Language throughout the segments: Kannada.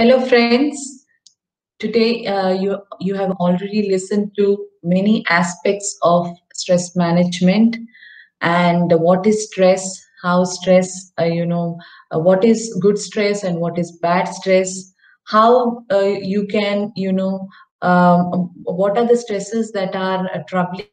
Hello, friends. Today, uh, you you have already listened to many aspects of stress management and what is stress, how stress, uh, you know, uh, what is good stress and what is bad stress, how uh, you can, you know, um, what are the stresses that are uh, troubling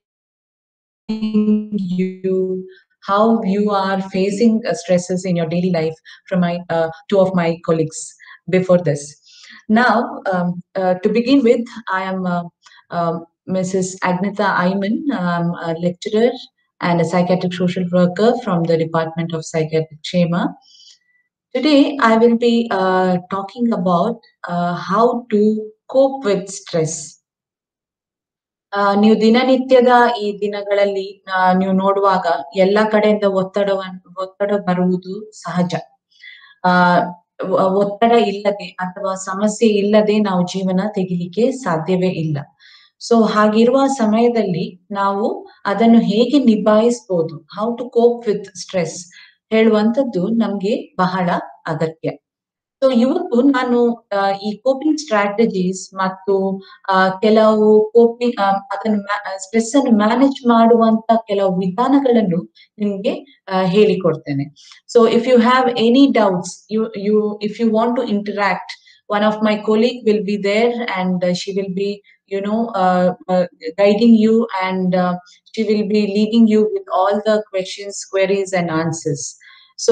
you how you are facing uh, stresses in your daily life from my uh, two of my colleagues before this now um, uh, to begin with i am uh, um, mrs agnita ayman i'm a lecturer and a psychiatric social worker from the department of psychiatric shema today i will be uh, talking about uh, how to cope with stress ಆ, ನೀವು ದಿನನಿತ್ಯದ ಈ ದಿನಗಳಲ್ಲಿ ಆ, ನೀವು ನೋಡುವಾಗ ಎಲ್ಲ ಕಡೆಯಿಂದ ಒತ್ತಡವನ್ನು ಒತ್ತಡ ಬರುವುದು ಸಹಜ ಆ ಒ- ಒತ್ತಡ ಇಲ್ಲದೆ ಅಥವಾ ಸಮಸ್ಯೆ ಇಲ್ಲದೆ ನಾವು ಜೀವನ ತೆಗಿಲಿಕ್ಕೆ ಸಾಧ್ಯವೇ ಇಲ್ಲ ಸೊ ಹಾಗಿರುವ ಸಮಯದಲ್ಲಿ ನಾವು ಅದನ್ನು ಹೇಗೆ ನಿಭಾಯಿಸ್ಬೋದು how to cope with stress ಹೇಳುವಂತದ್ದು ನಮ್ಗೆ ಬಹಳ ಅಗತ್ಯ ಸೊ ಇವತ್ತು ನಾನು ಆ, ಈ ಕೋಪಿಂಗ್ ಸ್ಟ್ರಾಟಜೀಸ್ ಮತ್ತು ಆ, ಕೆಲವು ಕೋಪಿಂಗ್ ಅದನ್ನು ಸ್ಟ್ರೆಸ್ ಅನ್ನು ಮ್ಯಾನೇಜ್ ಮಾಡುವಂತ ಕೆಲವು ವಿಧಾನಗಳನ್ನು ನಿಮ್ಗೆ ಆ, ಹೇಳಿಕೊಡ್ತೇನೆ so if you have any doubts you you if you want to interact one of my colleague will be there and uh, she will be you know uh, uh, guiding you and uh, she will be leading you with all the questions queries and answers so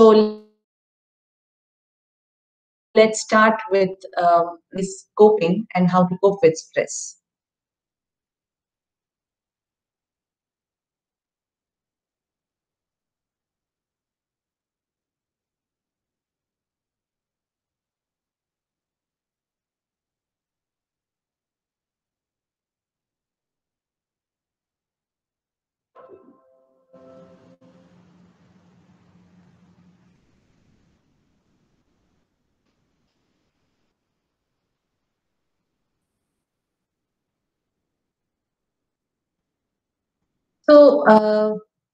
let's start with um, this coping and how to cope with stress. So, uh,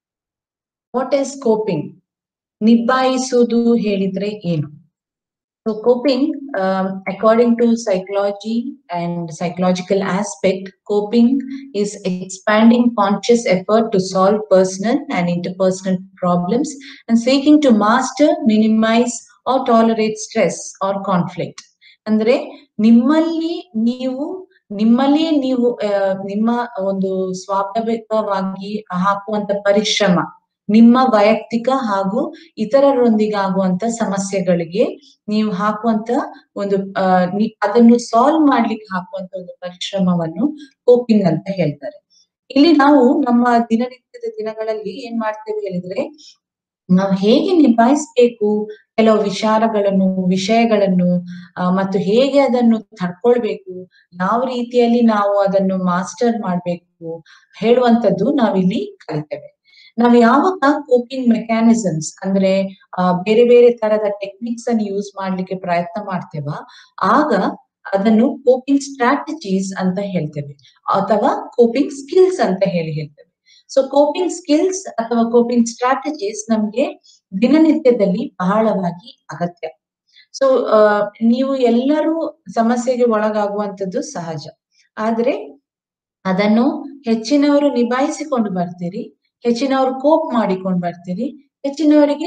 what is coping? ನಿಭಾಯಿಸುವುದು ಹೇಳಿದ್ರೆ ಏನು so coping according to psychology and psychological aspect coping is expanding conscious effort to solve personal and interpersonal problems and seeking to master, minimize or tolerate stress or conflict. ಅಂದ್ರೆ ನಿಮ್ಮಲ್ಲಿ ನೀವು ನಿಮ್ಮಲ್ಲಿಯೇ ನೀವು ಆ, ನಿಮ್ಮ ಒಂದು ಸ್ವಾಭಾವಿಕವಾಗಿ ಹಾಕುವಂತ ಪರಿಶ್ರಮ ನಿಮ್ಮ ವೈಯಕ್ತಿಕ ಹಾಗೂ ಇತರರೊಂದಿಗೆ ಆಗುವಂತ ಸಮಸ್ಯೆಗಳಿಗೆ ನೀವು ಹಾಕುವಂತ ಒಂದು ಆ, ನಿ- ಅದನ್ನು ಸಾಲ್ವ್ ಮಾಡ್ಲಿಕ್ಕೆ ಹಾಕುವಂತ ಒಂದು ಪರಿಶ್ರಮವನ್ನು ಕೋಪಿಂಗ್ ಅಂತ ಹೇಳ್ತಾರೆ ಇಲ್ಲಿ ನಾವು ನಮ್ಮ ದಿನನಿತ್ಯದ ದಿನಗಳಲ್ಲಿ ಏನ್ ಮಾಡ್ತೇವೆ ಹೇಳಿದ್ರೆ ನಾವು ಹೇಗೆ ನಿಭಾಯಿಸ್ಬೇಕು ಕೆಲವು ವಿಚಾರಗಳನ್ನು ವಿಷಯಗಳನ್ನು ಆ, ಮತ್ತು ಹೇಗೆ ಅದನ್ನು ತಡ್ಕೊಳ್ಬೇಕು ಯಾವ ರೀತಿಯಲ್ಲಿ ನಾವು ಅದನ್ನು ಮಾಸ್ಟರ್ ಮಾಡ್ಬೇಕು ಹೇಳುವಂತದ್ದು ನಾವಿಲ್ಲಿ ಕಲಿತೇವೆ ನಾವು ಯಾವಾಗ ಕೋಪಿಂಗ್ ಮೆಕ್ಯಾನಿಸಮ್ಸ್ ಅಂದ್ರೆ ಆ, ಬೇರೆ ಬೇರೆ ತರದ ಟೆಕ್ನಿಕ್ಸ್ ಅನ್ನು ಯೂಸ್ ಮಾಡ್ಲಿಕ್ಕೆ ಪ್ರಯತ್ನ ಮಾಡ್ತೇವ ಆಗ ಅದನ್ನು ಕೋಪಿಂಗ್ ಸ್ಟ್ರಾಟಜೀಸ್ ಅಂತ ಹೇಳ್ತೇವೆ ಅಥವಾ ಕೋಪಿಂಗ್ ಸ್ಕಿಲ್ಸ್ ಅಂತ ಹೇಳಿ ಹೇಳ್ತೇವೆ ಸೊ ಕೋಪಿಂಗ್ ಸ್ಕಿಲ್ಸ್ ಅಥವಾ ಕೋಪಿಂಗ್ ಸ್ಟ್ರಾಟಜೀಸ್ ನಮ್ಗೆ ದಿನನಿತ್ಯದಲ್ಲಿ ಬಹಳವಾಗಿ ಅಗತ್ಯ ಸೊ ನೀವು ಎಲ್ಲರೂ ಸಮಸ್ಯೆಗೆ ಒಳಗಾಗುವಂತದ್ದು ಸಹಜ ಆದ್ರೆ ಅದನ್ನು ಹೆಚ್ಚಿನವರು ನಿಭಾಯಿಸಿಕೊಂಡು ಬರ್ತೀರಿ ಹೆಚ್ಚಿನವರು ಕೋಪ್ ಮಾಡಿಕೊಂಡು ಬರ್ತೀರಿ ಹೆಚ್ಚಿನವರಿಗೆ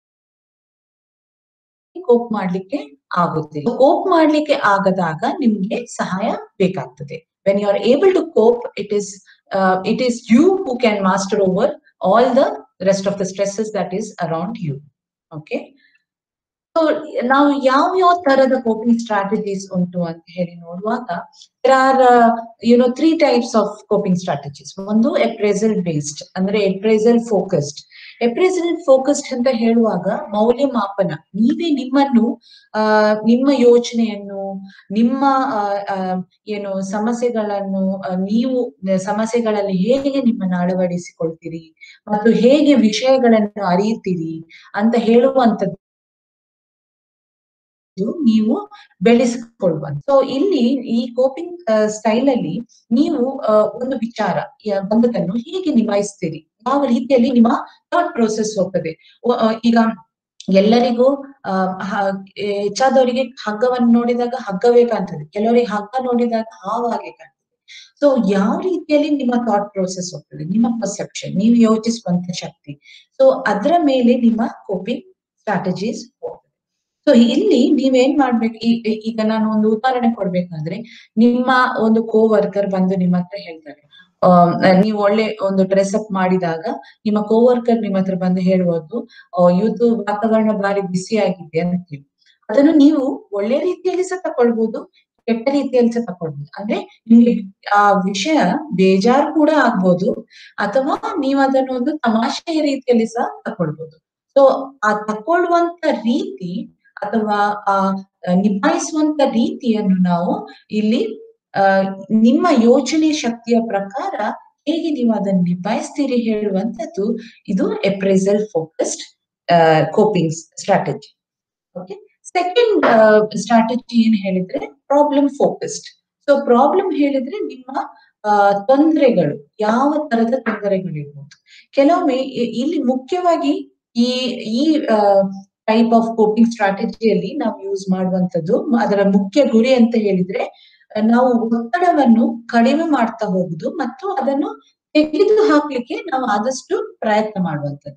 ಕೋಪ್ ಮಾಡ್ಲಿಕ್ಕೆ ಆಗುತ್ತೆ ಕೋಪ್ ಮಾಡ್ಲಿಕ್ಕೆ ಆಗದಾಗ ನಿಮ್ಗೆ ಸಹಾಯ ಬೇಕಾಗ್ತದೆ when you are able to cope it is it is you who can master over all the rest of the stresses that is around you okay so ನಾವು ಯಾವ ಯಾವ ತರದ ಕೋಪಿಂಗ್ ಸ್ಟ್ರಾಟಜೀಸ್ ಉಂಟು ಅಂತ ಹೇಳಿ ನೋಡುವಾಗ there are you know three types of coping strategies ಒಂದು ಎಪ್ರೇಸಲ್ ಬೇಸ್ಡ್ ಅಂದ್ರೆ ಎಪ್ರೇಸಲ್ ಫೋಕಸ್ಡ್ ಎಪ್ರೇಸಲ್ ಫೋಕಸ್ಡ್ ಅಂತ ಹೇಳುವಾಗ ಮೌಲ್ಯಮಾಪನ ನೀವೇ ನಿಮ್ಮನ್ನು ಆ ನಿಮ್ಮ ಯೋಚನೆಯನ್ನು ನಿಮ್ಮ ಆ, ಆ, ಏನು ಸಮಸ್ಯೆಗಳನ್ನು ಆ, ನೀವು ಸಮಸ್ಯೆಗಳಲ್ಲಿ ಹೇಗೆ ನಿಮ್ಮನ್ನು ಅಳವಡಿಸಿಕೊಳ್ತೀರಿ ಮತ್ತು ಹೇಗೆ ವಿಷಯಗಳನ್ನು ಅರಿಯುತ್ತೀರಿ ಅಂತ ಹೇಳುವಂತದ್ದು ನೀವು ಬೆಳೆಸಿಕೊಳ್ಳುವಂತ ಸೊ ಇಲ್ಲಿ ಈ ಕೋಪಿಂಗ್ ಸ್ಟೈಲ್ ಅಲ್ಲಿ ನೀವು ಆ, ಒಂದು ವಿಚಾರ ಯ- ಬಂದದನ್ನು ಹೇಗೆ ನಿಭಾಯಿಸ್ತೀರಿ ಯಾವ ರೀತಿಯಲ್ಲಿ ನಿಮ್ಮ ಥಾಟ್ ಪ್ರೋಸೆಸ್ ಹೋಗ್ತದೆ ಒ- ಆ, ಈಗ ಎಲ್ಲರಿಗೂ ಆ ಹೆಚ್ಚಾದವರಿಗೆ ಹಗ್ಗವನ್ನು ನೋಡಿದಾಗ ಹಗ್ಗವೇ ಕಾಣ್ತದೆ ಕೆಲವರಿಗೆ ಹಗ್ಗ ನೋಡಿದಾಗ ಹಾವಾಗೆ ಕಾಣ್ತದೆ ಸೊ ಯಾವ ರೀತಿಯಲ್ಲಿ ನಿಮ್ಮ ಥಾಟ್ ಪ್ರೋಸೆಸ್ ಹೋಗ್ತದೆ ನಿಮ್ಮ ಪರ್ಸೆಪ್ಷನ್ ನೀವು ಯೋಚಿಸುವಂತ ಶಕ್ತಿ ಸೊ ಅದರ ಮೇಲೆ ನಿಮ್ಮ ಕೋಪಿಂಗ್ ಸ್ಟ್ರಾಟಜೀಸ್ ಹೋಗ್ತದೆ ಸೊ ಇಲ್ಲಿ ನೀವೇನ್ ಮಾಡ್ಬೇಕು ಈಗ ನಾನು ಒಂದು ಉದಾಹರಣೆ ಕೊಡ್ಬೇಕಂದ್ರೆ ನಿಮ್ಮ ಒಂದು ಕೋ ವರ್ಕರ್ ಬಂದು ನಿಮ್ಮ ಹತ್ರ ಹೇಳ್ತಾರೆ ನೀವು ಒಳ್ಳೆ ಒಂದು ಡ್ರೆಸ್ ಅಪ್ ಮಾಡಿದಾಗ ನಿಮ್ಮ ಕೋವರ್ಕರ್ ನಿಮ್ಮ ಹತ್ರ ಬಂದು ಹೇಳುವುದು ಇವತ್ತು ವಾತಾವರಣ ಬಾರಿ ಬಿಸಿ ಆಗಿದೆ ಅಂತ ಹೇಳಿ ಅದನ್ನು ನೀವು ಒಳ್ಳೆ ರೀತಿಯಲ್ಲಿ ಸಹ ತಕೊಳ್ಬಹುದು ಕೆಟ್ಟ ರೀತಿಯಲ್ಲಿ ಸಹ ತಕೊಳ್ಬಹುದು ಅಂದ್ರೆ ನಿಮ್ಗೆ ಆ ವಿಷಯ ಬೇಜಾರು ಕೂಡ ಆಗ್ಬೋದು ಅಥವಾ ನೀವು ಅದನ್ನು ಒಂದು ತಮಾಷೆಯ ರೀತಿಯಲ್ಲಿ ಸಹ ತಕೊಳ್ಬಹುದು ಸೊ ಆ ತಕೊಳ್ಳುವಂತ ರೀತಿ ಅಥವಾ ಆ ನಿಭಾಯಿಸುವಂತ ರೀತಿಯನ್ನು ನಾವು ಇಲ್ಲಿ ನಿಮ್ಮ ಯೋಚನೆ ಶಕ್ತಿಯ ಪ್ರಕಾರ ಹೇಗೆ ನೀವು ಅದನ್ನು ನಿಭಾಯಿಸ್ತೀರಿ ಹೇಳುವಂತದ್ದು ಇದು appraisal focused coping strategy okay second strategy ಏನ್ ಹೇಳಿದ್ರೆ ಪ್ರಾಬ್ಲಮ್ ಫೋಕಸ್ಡ್ ಸೊ ಪ್ರಾಬ್ಲಮ್ ಹೇಳಿದ್ರೆ ನಿಮ್ಮ ತೊಂದರೆಗಳು ಯಾವ ತರದ ತೊಂದರೆಗಳಿರ್ಬೋದು ಕೆಲವೊಮ್ಮೆ ಇಲ್ಲಿ ಮುಖ್ಯವಾಗಿ ಈ ಈ ಟೈಪ್ ಆಫ್ ಕೋಪಿಂಗ್ ಸ್ಟ್ರಾಟಜಿಯಲ್ಲಿ ನಾವು ಯೂಸ್ ಮಾಡುವಂತದ್ದು ಅದರ ಮುಖ್ಯ ಗುರಿ ಅಂತ ಹೇಳಿದ್ರೆ ನಾವು ಒತ್ತಡವನ್ನು ಕಡಿಮೆ ಮಾಡ್ತಾ ಹೋಗುದು ಮತ್ತು ಅದನ್ನು ತೆಗೆದು ಹಾಕ್ಲಿಕ್ಕೆ ನಾವು ಆದಷ್ಟು ಪ್ರಯತ್ನ ಮಾಡುವಂಥದ್ದು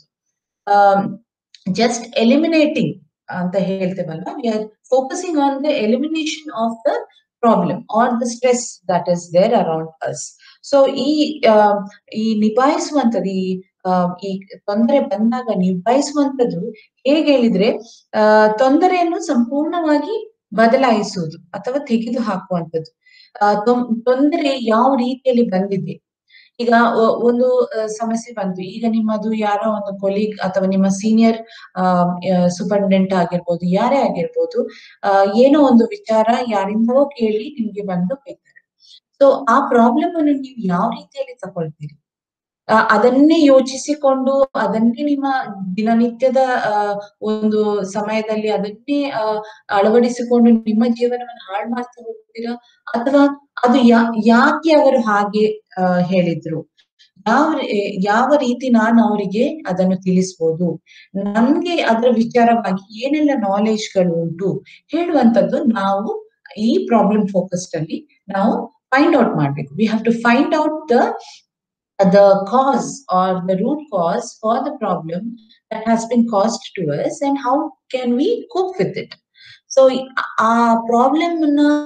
ಜಸ್ಟ್ ಎಲಿಮಿನೇಟಿಂಗ್ ಅಂತ ಹೇಳ್ತೇವಲ್ವಾ we are focusing on the elimination of the problem or the stress that is there around us so ಈ ಈ ನಿಭಾಯಿಸುವಂಥದ್ದು ಈ ಈ ತೊಂದರೆ ಬಂದಾಗ ನಿಭಾಯಿಸುವಂಥದ್ದು ಹೇಗೆ ಹೇಳಿದ್ರೆ ತೊಂದರೆಯನ್ನು ಸಂಪೂರ್ಣವಾಗಿ ಬದಲಾಯಿಸುವುದು ಅಥವಾ ತೆಗೆದು ಹಾಕುವಂಥದ್ದು ತೊಂದರೆ ಯಾವ ರೀತಿಯಲ್ಲಿ ಬಂದಿದೆ ಈಗ ಒಂದು ಸಮಸ್ಯೆ ಬಂತು ಈಗ ನಿಮ್ಮದು ಯಾರೋ ಒಂದು ಕೊಲೀಗ್ ಅಥವಾ ನಿಮ್ಮ ಸೀನಿಯರ್ ಸೂಪರಿಂಟೆಂಡೆಂಟ್ ಆಗಿರ್ಬೋದು ಯಾರೇ ಆಗಿರ್ಬೋದು ಏನೋ ಒಂದು ವಿಚಾರ ಯಾರಿಂದೋ ಕೇಳಿ ನಿಮ್ಗೆ ಬಂದು ಬೈತಾರೆ ಸೊ ಆ ಪ್ರಾಬ್ಲಮ್ ಅನ್ನು ನೀವು ಯಾವ ರೀತಿಯಲ್ಲಿ ತಗೊಳ್ತೀರಿ ಅದನ್ನೇ ಯೋಚಿಸಿಕೊಂಡು ಅದನ್ನೇ ನಿಮ್ಮ ದಿನನಿತ್ಯದ ಒಂದು ಸಮಯದಲ್ಲಿ ಅದನ್ನೇ ಅಳವಡಿಸಿಕೊಂಡು ನಿಮ್ಮ ಜೀವನವನ್ನು ಹಾಳು ಮಾಡ್ತಾ ಹೋಗ್ತೀರಾ ಅಥವಾ ಅದು ಯಾ ಯಾಕೆ ಅವರು ಹಾಗೆ ಹೇಳಿದ್ರು ಯಾವ ಯಾವ ರೀತಿ ನಾನು ಅವರಿಗೆ ಅದನ್ನು ತಿಳಿಸ್ಬೋದು ನನ್ಗೆ ಅದರ ವಿಚಾರವಾಗಿ ಏನೆಲ್ಲ ನಾಲೆಜ್ಗಳು ಉಂಟು ಹೇಳುವಂತದ್ದು ನಾವು ಈ ಪ್ರಾಬ್ಲಮ್ ಫೋಕಸ್ಡ್ ಅಲ್ಲಿ ನಾವು ಫೈಂಡ್ ಔಟ್ ಮಾಡ್ಬೇಕು we have to find out the the cause or the root cause for the problem that has been caused to us and how can we cope with it so ಆ ಪ್ರಾಬ್ಲಮ್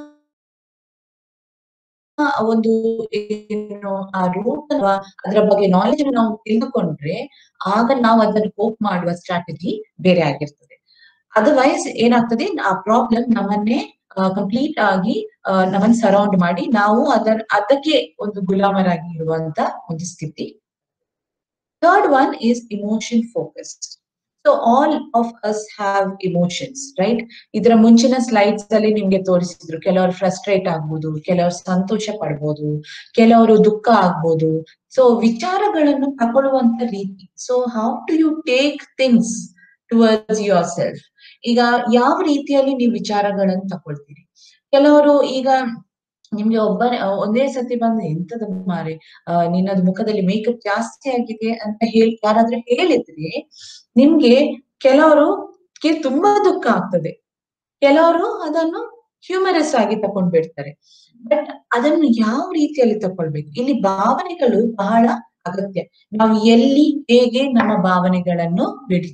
ಒಂದು ಏನು ಆ ರೂಟ್ ಅದರ ಬಗ್ಗೆ ನಾಲೆಜ್ ನಾವು ತಿಳಿದುಕೊಂಡ್ರೆ ಆಗ ನಾವು ಅದನ್ನು ಕೋಪ್ ಮಾಡುವ ಸ್ಟ್ರಾಟಜಿ ಬೇರೆ ಆಗಿರ್ತದೆ ಅದರ್ವೈಸ್ ಏನಾಗ್ತದೆ ಆ ಪ್ರಾಬ್ಲಮ್ ನಮ್ಮನ್ನೇ ಕಂಪ್ಲೀಟ್ ಆಗಿ ನಮ್ಮನ್ನು ಸರೌಂಡ್ ಮಾಡಿ ನಾವು ಅದರ ಅದಕ್ಕೆ ಒಂದು ಗುಲಾಮರಾಗಿ ಇರುವಂತ ಒಂದು ಸ್ಥಿತಿ third one is emotion focused so all of us have emotions right ಇದರ ಮುಂಚಿನ ಸ್ಲೈಡ್ಸ್ ಅಲ್ಲಿ ನಿಮ್ಗೆ ತೋರಿಸಿದ್ರು ಕೆಲವರು ಫ್ರಸ್ಟ್ರೇಟ್ ಆಗ್ಬೋದು ಕೆಲವರು ಸಂತೋಷ ಪಡ್ಬೋದು ಕೆಲವರು ದುಃಖ ಆಗ್ಬೋದು ಸೊ ವಿಚಾರಗಳನ್ನು ತಗೊಳ್ಳುವಂತ ರೀತಿ so how to you take things towards yourself ಈಗ ಯಾವ ರೀತಿಯಲ್ಲಿ ನೀವು ವಿಚಾರಗಳನ್ನು ತಗೊಳ್ತೀರಿ ಕೆಲವರು ಈಗ ನಿಮ್ಗೆ ಒಬ್ಬ ಒಂದೇ ಸತಿ ಬಂದು ಎಂತದ ಮಾರೆ ನಿನ್ನದು ಮುಖದಲ್ಲಿ ಮೇಕಪ್ ಜಾಸ್ತಿ ಆಗಿದೆ ಅಂತ ಹೇಳಿ ಯಾರಾದ್ರೂ ಹೇಳಿದ್ರೆ ನಿಮ್ಗೆ ಕೆಲವರು ತುಂಬಾ ದುಃಖ ಆಗ್ತದೆ ಕೆಲವರು ಅದನ್ನು ಹ್ಯೂಮರಸ್ ಆಗಿ ತಕೊಂಡ್ ಬಿಡ್ತಾರೆ ಬಟ್ ಅದನ್ನು ಯಾವ ರೀತಿಯಲ್ಲಿ ತಕೊಳ್ಬೇಕು ಇಲ್ಲಿ ಭಾವನೆಗಳು ಬಹಳ ಅಗತ್ಯ ನಾವು ಎಲ್ಲಿ ಹೇಗೆ ನಮ್ಮ ಭಾವನೆಗಳನ್ನು ಬಿಡಿ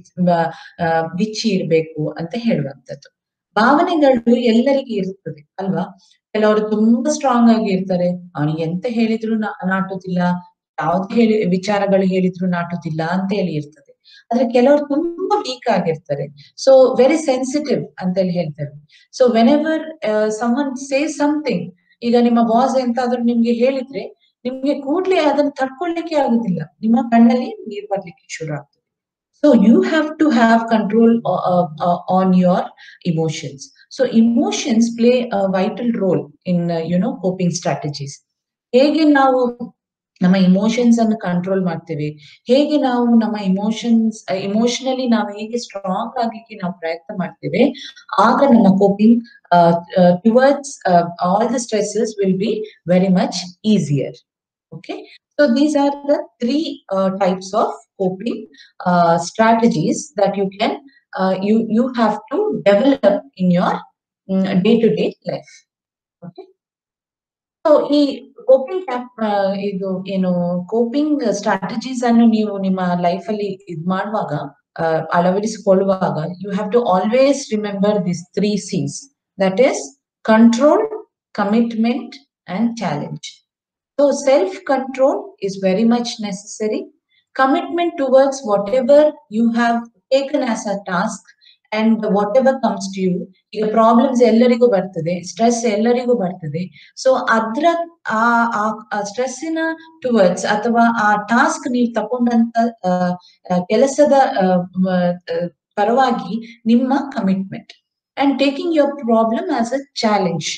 ಬಿಚ್ಚಿ ಇರ್ಬೇಕು ಅಂತ ಹೇಳುವಂಥದ್ದು ಭಾವನೆಗಳು ಎಲ್ಲರಿಗೂ ಇರ್ತದೆ ಅಲ್ವಾ ಕೆಲವರು ತುಂಬಾ ಸ್ಟ್ರಾಂಗ್ ಆಗಿ ಇರ್ತಾರೆ ಅವನಿಗೆ ಎಂತ ಹೇಳಿದ್ರು ನಾಟುದಿಲ್ಲ ಯಾವ್ದು ಹೇಳಿ ವಿಚಾರಗಳು ಹೇಳಿದ್ರು ನಾಟುದಿಲ್ಲ ಅಂತ ಹೇಳಿ ಇರ್ತದೆ ಆದ್ರೆ ಕೆಲವರು ತುಂಬಾ ವೀಕ್ ಆಗಿರ್ತಾರೆ ಸೊ ವೆರಿ ಸೆನ್ಸಿಟಿವ್ ಅಂತ ಹೇಳಿ ಹೇಳ್ತಾರೆ so whenever someone say something ಈಗ ನಿಮ್ಮ ಬಾಸ್ ಎಂತಾದ್ರೂ ನಿಮ್ಗೆ ಹೇಳಿದ್ರೆ ನಿಮ್ಗೆ ಕೂಡ್ಲೆ ಅದನ್ನ ತಡ್ಕೊಳ್ಳಿಕ್ಕೆ ಆಗುದಿಲ್ಲ ನಿಮ್ಮ ಕಣ್ಣಲ್ಲಿ ನೀರ್ ಬರ್ಲಿಕ್ಕೆ ಶುರು ಆಗ್ತದೆ so you have to have control on your emotions so emotions play a vital role in you know coping strategies ಹೇಗೆ ನಾವು ನಮ್ಮ ಇಮೋಷನ್ಸ್ ಅನ್ನು ಕಂಟ್ರೋಲ್ ಮಾಡ್ತೇವೆ ಹೇಗೆ ನಾವು ನಮ್ಮ ಇಮೋಷನ್ಸ್ ಇಮೋಷನಲಿ ನಾವು ಹೇಗೆ ಸ್ಟ್ರಾಂಗ್ ಆಗ್ಲಿಕ್ಕೆ ನಾವು ಪ್ರಯತ್ನ ಮಾಡ್ತೇವೆ ಆಗ ನಮ್ಮ coping towards all the stresses will be very much easier okay so these are the three uh, types of coping uh, strategies that you can you you have to develop in your day to day life okay so ಈ ಕೋಪಿಂಗ್ ಇದು ಏನು ಕೋಪಿಂಗ್ ಸ್ಟ್ರಾಟಜೀಸ್ ಅನ್ನು ನೀವು ನಿಮ್ಮ ಲೈಫ್ ಅಲ್ಲಿ ಇದ್ ಮಾಡುವಾಗ ಅಳವಡಿಸಿಕೊಳ್ಳುವಾಗ you have to always remember this three Cs that is control commitment and challenge so self control is very much necessary commitment towards whatever you have taken as a task and whatever comes to you ಈಗ ಪ್ರಾಬ್ಲಮ್ಸ್ ಎಲ್ಲರಿಗೂ ಬರ್ತದೆ ಸ್ಟ್ರೆಸ್ ಎಲ್ಲರಿಗೂ ಬರ್ತದೆ ಸೊ ಅದ್ರ ಆ ಸ್ಟ್ರೆಸ್ಸಿನ ಟುವರ್ಡ್ಸ್ ಅಥವಾ ಆ ಟಾಸ್ಕ್ ನೀವು ತಕೊಂಡಂತ ಕೆಲಸದ ಪರವಾಗಿ ನಿಮ್ಮ commitment and taking your problem as a challenge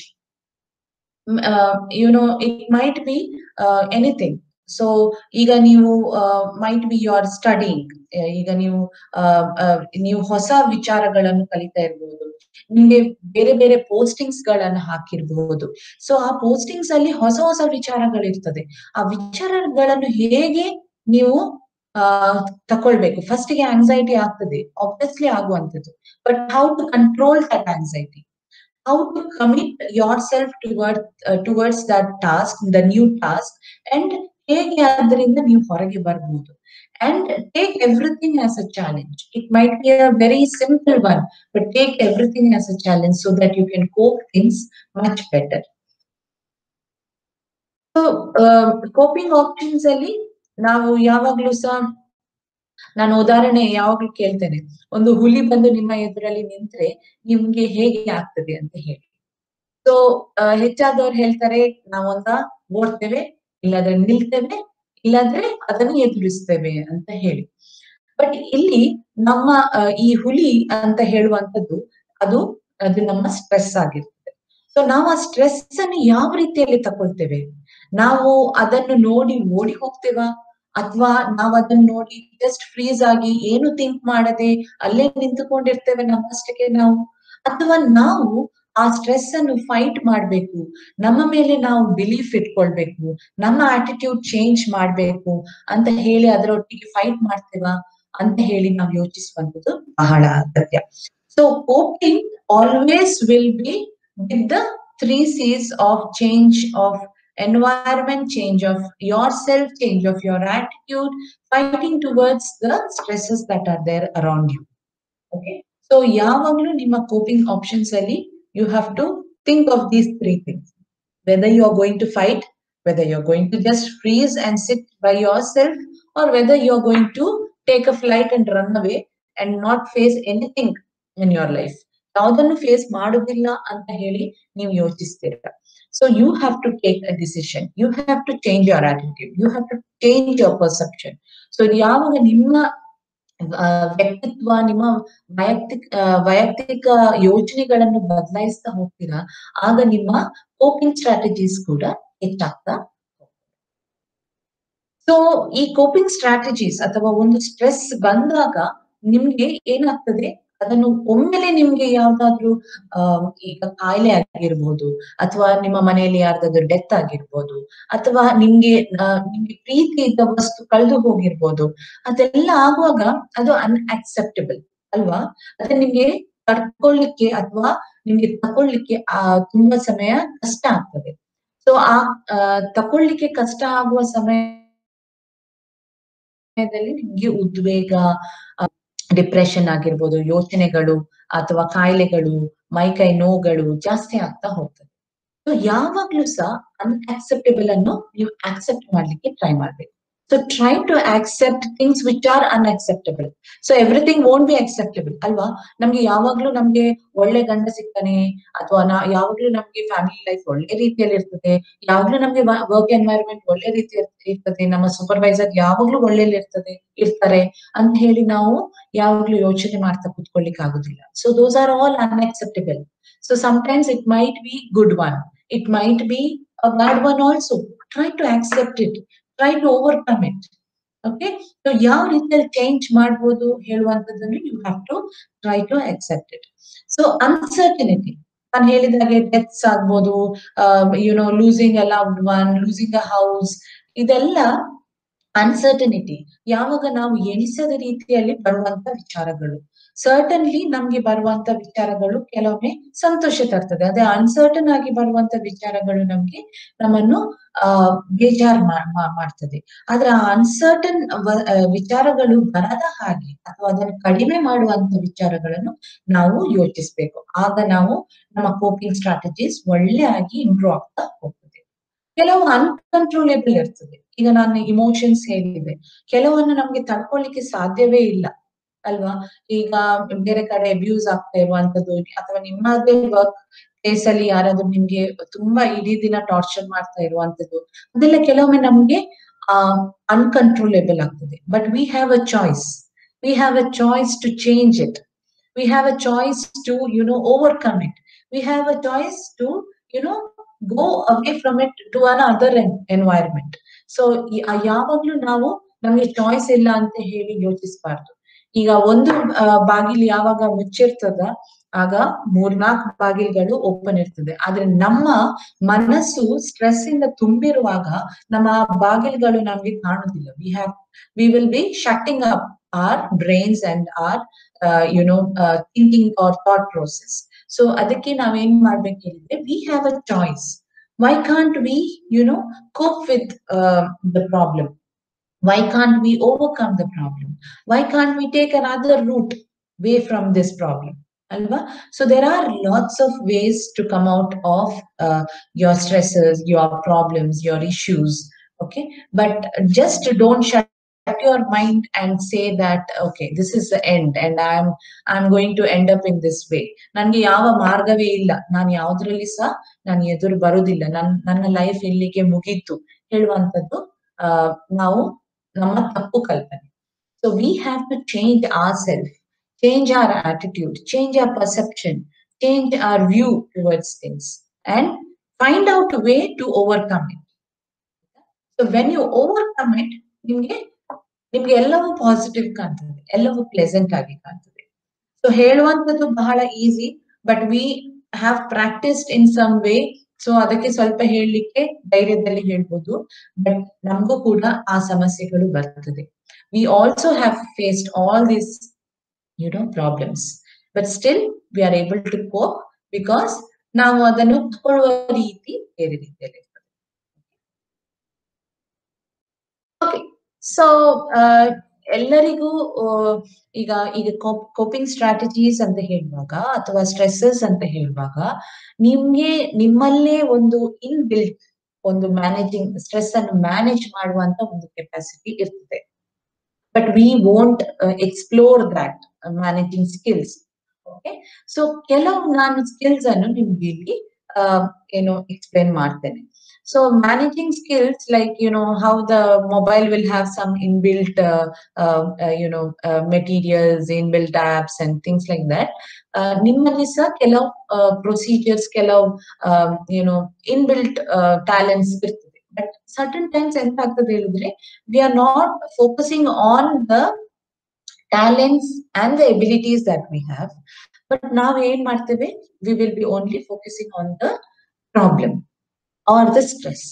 you know it might be anything so ಈಗ ನೀವು might be you are studying ಈಗ ನೀವು ನೀವು ಹೊಸ ವಿಚಾರಗಳನ್ನು ಕಲಿತಾ ಇರ್ಬೋದು ನಿಮ್ಗೆ ಬೇರೆ ಬೇರೆ ಪೋಸ್ಟಿಂಗ್ಸ್ ಗಳನ್ನ ಹಾಕಿರ್ಬಹುದು ಸೊ ಆ ಪೋಸ್ಟಿಂಗ್ಸ್ ಅಲ್ಲಿ ಹೊಸ ಹೊಸ ವಿಚಾರಗಳಿರ್ತದೆ ಆ ವಿಚಾರಗಳನ್ನು ಹೇಗೆ ನೀವು ಆ ತಕೊಳ್ಬೇಕು ಫಸ್ಟ್ ಗೆ ಆಂಗ್ಸೈಟಿ ಆಗ್ತದೆ ಆಬ್ವಿಯಸ್ಲಿ ಆಗುವಂಥದ್ದು but how to control that anxiety how to commit yourself toward uh, towards that task the new task and ಹೇಗೆ ಅದರಿಂದ ನೀವು ಹೊರಗೆ ಬರ್ಬೋದು and take everything as a challenge it might be a very simple one but take everything as a challenge so that you can cope things much better so coping options ಅಲ್ಲಿ ನಾವು ಯಾವಾಗ್ಲೂ ಸಹ ನಾನು ಉದಾಹರಣೆ ಯಾವಾಗ್ಲೂ ಕೇಳ್ತೇನೆ ಒಂದು ಹುಲಿ ಬಂದು ನಿಮ್ಮ ಎದುರಲ್ಲಿ ನಿಂತ್ರೆ ನಿಮ್ಗೆ ಹೇಗೆ ಆಗ್ತದೆ ಅಂತ ಹೇಳಿ ಸೊ ಹೆಚ್ಚಾದವ್ರು ಹೇಳ್ತಾರೆ ನಾವೊಂದ ಓಡ್ತೇವೆ ಇಲ್ಲಾಂದ್ರೆ ನಿಲ್ತೇವೆ ಇಲ್ಲಾಂದ್ರೆ ಅದನ್ನು ಎದುರಿಸ್ತೇವೆ ಅಂತ ಹೇಳಿ ಬಟ್ ಇಲ್ಲಿ ನಮ್ಮ ಈ ಹುಲಿ ಅಂತ ಹೇಳುವಂತದ್ದು ಅದು ಅದು ನಮ್ಮ ಸ್ಟ್ರೆಸ್ ಆಗಿರ್ತದೆ ಸೊ ನಾವು ಆ ಸ್ಟ್ರೆಸ್ ಅನ್ನು ಯಾವ ರೀತಿಯಲ್ಲಿ ತಕೊಳ್ತೇವೆ ನಾವು ಅದನ್ನು ನೋಡಿ ಓಡಿ ಹೋಗ್ತೇವಾ ಅಥವಾ ನಾವ್ ಅದನ್ನ ನೋಡಿ ಜಸ್ಟ್ ಫ್ರೀಸ್ ಆಗಿ ಏನು ಥಿಂಕ್ ಮಾಡದೆ ಅಲ್ಲೇ ನಿಂತುಕೊಂಡಿರ್ತೇವೆ ನಮ್ಮಷ್ಟಕ್ಕೆ ನಾವು ಅಥವಾ ನಾವು ಆ ಸ್ಟ್ರೆಸ್ ಅನ್ನು ಫೈಟ್ ಮಾಡ್ಬೇಕು ನಮ್ಮ ಮೇಲೆ ನಾವು ಬಿಲೀಫ್ ಇಟ್ಕೊಳ್ಬೇಕು ನಮ್ಮ ಆಟಿಟ್ಯೂಡ್ ಚೇಂಜ್ ಮಾಡ್ಬೇಕು ಅಂತ ಹೇಳಿ ಅದರೊಟ್ಟಿಗೆ ಫೈಟ್ ಮಾಡ್ತೇವಾ ಅಂತ ಹೇಳಿ ನಾವು ಯೋಚಿಸುವಂಥದ್ದು ಬಹಳ ಅಗತ್ಯ so coping always will be with the three Cs of change of environment change of yourself change of your attitude fighting towards the stresses that are there around you okay so ಯಾವಾಗಲೂ ನಿಮ್ಮ ಕೋಪಿಂಗ್ ಆಪ್ಷನ್ಸ್ ಅಲ್ಲಿ you have to think of these three things whether you are going to fight whether you are going to just freeze and sit by yourself or whether you are going to take a flight and run away and not face anything in your life ಯಾವುದನ್ನು ಫೇಸ್ ಮಾಡುದಿಲ್ಲ ಅಂತ ಹೇಳಿ ನೀವು ಯೋಚಿಸ್ತೀರ So you have to take a decision. You have to change your attitude. You have to change your perception. So ಯಾವಾಗ ನಿಮ್ಮ ವ್ಯಕ್ತಿತ್ವ ನಿಮ್ಮ ವೈಯಕ್ತಿಕ ವೈಯಕ್ತಿಕ ಯೋಚನೆಗಳನ್ನು ಬದಲಾಯಿಸ್ತಾ ಹೋಗ್ತೀರಾ ಆಗ ನಿಮ್ಮ ಕೋಪಿಂಗ್ ಸ್ಟ್ರಾಟಜೀಸ್ ಕೂಡ ಹೆಚ್ಚಾಗ್ತಾ ಸೊ ಈ ಕೋಪಿಂಗ್ ಸ್ಟ್ರಾಟಜೀಸ್ ಅಥವಾ ಒಂದು ಸ್ಟ್ರೆಸ್ ಬಂದಾಗ ನಿಮ್ಗೆ ಏನಾಗ್ತದೆ ಅದನ್ನು ಒಮ್ಮೆಲೆ ನಿಮ್ಗೆ ಯಾವ್ದಾದ್ರು ಅಹ್ ಈಗ ಕಾಯಿಲೆ ಆಗಿರ್ಬೋದು ಅಥವಾ ನಿಮ್ಮ ಮನೆಯಲ್ಲಿ ಯಾರ್ದಾದ್ರು ಡೆತ್ ಆಗಿರ್ಬೋದು ಅಥವಾ ನಿಮ್ಗೆ ನಿಮ್ಗೆ ಪ್ರೀತಿ ಇದ್ದ ವಸ್ತು ಕಳೆದು ಹೋಗಿರ್ಬೋದು ಅದೆಲ್ಲ ಆಗುವಾಗ ಅದು ಅನ್ಅಕ್ಸೆಪ್ಟಬಲ್ ಅಲ್ವಾ ಅದೇ ನಿಮ್ಗೆ ತಡ್ಕೊಳ್ಳಿಕ್ಕೆ ಅಥವಾ ನಿಮ್ಗೆ ತಕೊಳ್ಳಿಕ್ಕೆ ಆ ತುಂಬಾ ಸಮಯ ಕಷ್ಟ ಆಗ್ತದೆ ಸೊ ಆ ತಕೊಳ್ಳಿಕ್ಕೆ ಕಷ್ಟ ಆಗುವ ಸಮಯದಲ್ಲಿ ನಿಮ್ಗೆ ಉದ್ವೇಗ ಡಿಪ್ರೆಷನ್ ಆಗಿರ್ಬೋದು ಯೋಚನೆಗಳು ಅಥವಾ ಕಾಯಿಲೆಗಳು ಮೈಕೈ ನೋವುಗಳು ಜಾಸ್ತಿ ಆಗ್ತಾ ಹೋಗ್ತದೆ ಸೊ ಯಾವಾಗ್ಲೂ ಸಹ ಅನ್ಅಕ್ಸೆಪ್ಟೇಬಲ್ ಅನ್ನು ನೀವು ಆಕ್ಸೆಪ್ಟ್ ಮಾಡ್ಲಿಕ್ಕೆ ಟ್ರೈ ಮಾಡ್ಬೇಕು so try to accept things which are unacceptable so everything won't be acceptable ಅಲ್ವಾ ನಮ್ಗೆ ಯಾವಾಗ್ಲೂ ನಮ್ಗೆ ಒಳ್ಳೆ ಗಂಡ ಸಿಗ್ತಾನೆ ಅಥವಾ ನಾ ಯಾವಾಗ್ಲೂ ನಮ್ಗೆ ಫ್ಯಾಮಿಲಿ ಲೈಫ್ ಒಳ್ಳೆ ರೀತಿಯಲ್ಲಿ ಇರ್ತದೆ ಯಾವಾಗ್ಲೂ ನಮ್ಗೆ ವರ್ಕ್ ಎನ್ವೈರನ್ಮೆಂಟ್ ಒಳ್ಳೆ ರೀತಿ ಇರ್ತದೆ ನಮ್ಮ ಸೂಪರ್ವೈಸರ್ ಯಾವಾಗ್ಲೂ ಒಳ್ಳೆಯಲ್ಲಿ ಇರ್ತದೆ ಇರ್ತಾರೆ ಅಂತ ಹೇಳಿ ನಾವು ಯಾವಾಗ್ಲೂ ಯೋಚನೆ ಮಾಡ್ತಾ ಕುತ್ಕೊಳ್ಳಿಕ್ ಆಗುದಿಲ್ಲ so those are all unacceptable so sometimes it might be good one it might be a bad one also try to accept it try to overcome it okay so ಯಾವ ರೀತಿಯಲ್ಲಿ ಚೇಂಜ್ ಮಾಡ್ಬೋದು ಹೇಳುವಂತದ್ದನ್ನು you have to try to accept it so uncertainty ನಾನು ಹೇಳಿದಾಗೆ ಡೆತ್ಸ್ ಆಗ್ಬೋದು you know losing a loved one losing a house ಇದೆಲ್ಲ ಅನ್ಸರ್ಟನಿಟಿ ಯಾವಾಗ ನಾವು ಎಣಿಸದ ರೀತಿಯಲ್ಲಿ ಬರುವಂತ ವಿಚಾರಗಳು ಸರ್ಟನ್ಲಿ ನಮ್ಗೆ ಬರುವಂತ ವಿಚಾರಗಳು ಕೆಲವೊಮ್ಮೆ ಸಂತೋಷ ತರ್ತದೆ ಅದೇ ಅನ್ಸರ್ಟನ್ ಆಗಿ ಬರುವಂತ ವಿಚಾರಗಳು ನಮ್ಗೆ ನಮ್ಮನ್ನು ಆ ಬೇಜಾರ್ ಮಾಡ್ತದೆ ಆದ್ರೆ ಆ ಅನ್ಸರ್ಟನ್ ವಿಚಾರಗಳು ಬರದ ಹಾಗೆ ಅಥವಾ ಅದನ್ನು ಕಡಿಮೆ ಮಾಡುವಂತ ವಿಚಾರಗಳನ್ನು ನಾವು ಯೋಚಿಸ್ಬೇಕು ಆಗ ನಾವು ನಮ್ಮ ಕೋಪಿಂಗ್ ಸ್ಟ್ರಾಟಜೀಸ್ ಒಳ್ಳೆ ಆಗಿ ಇಂಪ್ರೂವ್ ಆಗ್ತಾ ಹೋಗ್ತದೆ ಕೆಲವು ಅನ್ಕಂಟ್ರೋಲೇಬಲ್ ಇರ್ತದೆ ಈಗ ನಾನು ಇಮೋಷನ್ಸ್ ಹೇಳಿದೆ ಕೆಲವನ್ನು ನಮ್ಗೆ ತಡ್ಕೊಳ್ಳಿಕ್ಕೆ ಸಾಧ್ಯವೇ ಇಲ್ಲ ಅಲ್ವಾ ಈಗ ಬೇರೆ ಕಡೆ ಅಬ್ಯೂಸ್ ಆಗ್ತಾ ಇರುವಂತದ್ದು ಅಥವಾ ನಿಮ್ಮದೇ ವರ್ಕ್ ಪ್ಲೇಸ್ ಅಲ್ಲಿ ಯಾರಾದ್ರೂ ನಿಮ್ಗೆ ತುಂಬಾ ಇಡೀ ದಿನ ಟಾರ್ಚರ್ ಮಾಡ್ತಾ ಇರುವಂತದ್ದು ಅದೆಲ್ಲ ಕೆಲವೊಮ್ಮೆ ನಮ್ಗೆ ಆ ಅನ್ಕಂಟ್ರೋಲೇಬಲ್ ಆಗ್ತದೆ but we have a choice we have a choice to change it we have a choice to you know overcome it we have a choice to you know go away from it to another environment so ಯಾವಾಗ್ಲೂ ನಾವು ನಮ್ಗೆ ಚಾಯ್ಸ್ ಇಲ್ಲ ಅಂತ ಹೇಳಿ ಯೋಚಿಸಬಾರ್ದು ಈಗ ಒಂದು ಬಾಗಿಲು ಯಾವಾಗ ಮುಚ್ಚಿರ್ತದ ಆಗ ಮೂರ್ನಾಲ್ಕು ಬಾಗಿಲುಗಳು ಓಪನ್ ಇರ್ತದೆ ಆದ್ರೆ ನಮ್ಮ ಮನಸ್ಸು ಸ್ಟ್ರೆಸ್ ಇಂದ ತುಂಬಿರುವಾಗ ನಮ್ಮ ಬಾಗಿಲುಗಳು ನಮ್ಗೆ ಕಾಣುದಿಲ್ಲ we have we will be shutting up our brains and our you know thinking our thought process so ಅದಕ್ಕೆ ನಾವೇನ್ ಮಾಡ್ಬೇಕು ಹೇಳಿದ್ರೆ we have a choice why can't we you know cope with the problem why can't we overcome the problem why can't we take another route way from this problem alva so there are lots of ways to come out of uh, your stresses your problems your issues okay but just don't shut your mind and say that okay this is the end and i'm i'm going to end up in this way ನನ್ಗೆ ಯಾವ ಮಾರ್ಗವೇ ಇಲ್ಲ ನಾನು ಯಾವ್ದ್ರಲ್ಲಿ ಸಹ ನಾನು ಎದುರು ಬರುದಿಲ್ಲ ನನ್ ನನ್ನ ಲೈಫ್ ಇಲ್ಲಿಗೆ ಮುಗೀತು ಹೇಳುವಂತದ್ದು ಅಹ್ ನಾವು ನಮ್ಮ ತಪ್ಪು ಕಲ್ಪನೆ so we have to change our self change our attitude change our perception change our view towards things and find out way to overcome it so when you overcome it ನಿಮ್ಗೆ ನಿಮ್ಗೆ ಎಲ್ಲವೂ ಪಾಸಿಟಿವ್ ಕಾಣ್ತದೆ ಎಲ್ಲವೂ ಪ್ಲೆಸೆಂಟ್ ಆಗಿ ಕಾಣ್ತದೆ ಸೊ ಹೇಳುವಂಥದ್ದು ಬಹಳ easy but we have practised in some way so ಅದಕ್ಕೆ ಸ್ವಲ್ಪ ಹೇಳಲಿಕ್ಕೆ ಧೈರ್ಯದಲ್ಲಿ ಹೇಳ್ಬೋದು ಬಟ್ ನಮಗೂ ಕೂಡ ಆ ಸಮಸ್ಯೆಗಳು ಬರ್ತದೆ we also have faced all this you know problems but still we are able to cope because ನಾವು ಅದನ್ನು ತಗೊಳ್ಳುವ ರೀತಿ ಬೇರೆ ರೀತಿಯಲ್ಲಿ ಓಕೆ ಸೊ ಎಲ್ಲರಿಗೂ ಈಗ ಈಗ ಕೋಪಿಂಗ್ ಸ್ಟ್ರಾಟಜೀಸ್ ಅಂತ ಹೇಳುವಾಗ ಅಥವಾ ಸ್ಟ್ರೆಸ್ಸಸ್ ಅಂತ ಹೇಳುವಾಗ ನಿಮ್ಗೆ ನಿಮ್ಮಲ್ಲೇ ಒಂದು ಇನ್ ಬಿಲ್ಟ್ ಒಂದು ಮ್ಯಾನೇಜಿಂಗ್ ಸ್ಟ್ರೆಸ್ ಅನ್ನು ಮ್ಯಾನೇಜ್ ಮಾಡುವಂತ ಒಂದು ಕೆಪಾಸಿಟಿ ಇರ್ತದೆ but we won't explore that managing skills okay so ಕೆಲವು ನಾನು ಸ್ಕಿಲ್ಸ್ ಅನ್ನು ನಿಮ್ಗೆ ಇಲ್ಲಿ ಏನು ಎಕ್ಸ್ಪ್ಲೇನ್ ಮಾಡ್ತೇನೆ so managing skills like you know how the mobile will have some inbuilt uh, uh, uh, you know materials inbuilt apps and things like that ನಿಮ್ಮಲ್ಲಿ ಸಹ ಕೆಲವು ಪ್ರೊಸೀಜರ್ಸ್ ಕೆಲವು ಏನು ಇನ್ಬಿಲ್ಟ್ ಟ್ಯಾಲೆಂಟ್ಸ್ ಇರ್ತದೆ ಬಟ್ ಸರ್ಟನ್ ಟೈಮ್ಸ್ ಎಂತ ಆಗ್ತದೆ ಹೇಳಿದ್ರೆ we are not focusing on the talents and the abilities that we have but ನಾವ್ ಏನ್ ಮಾಡ್ತೇವೆ we will be only focusing on the problem or the stress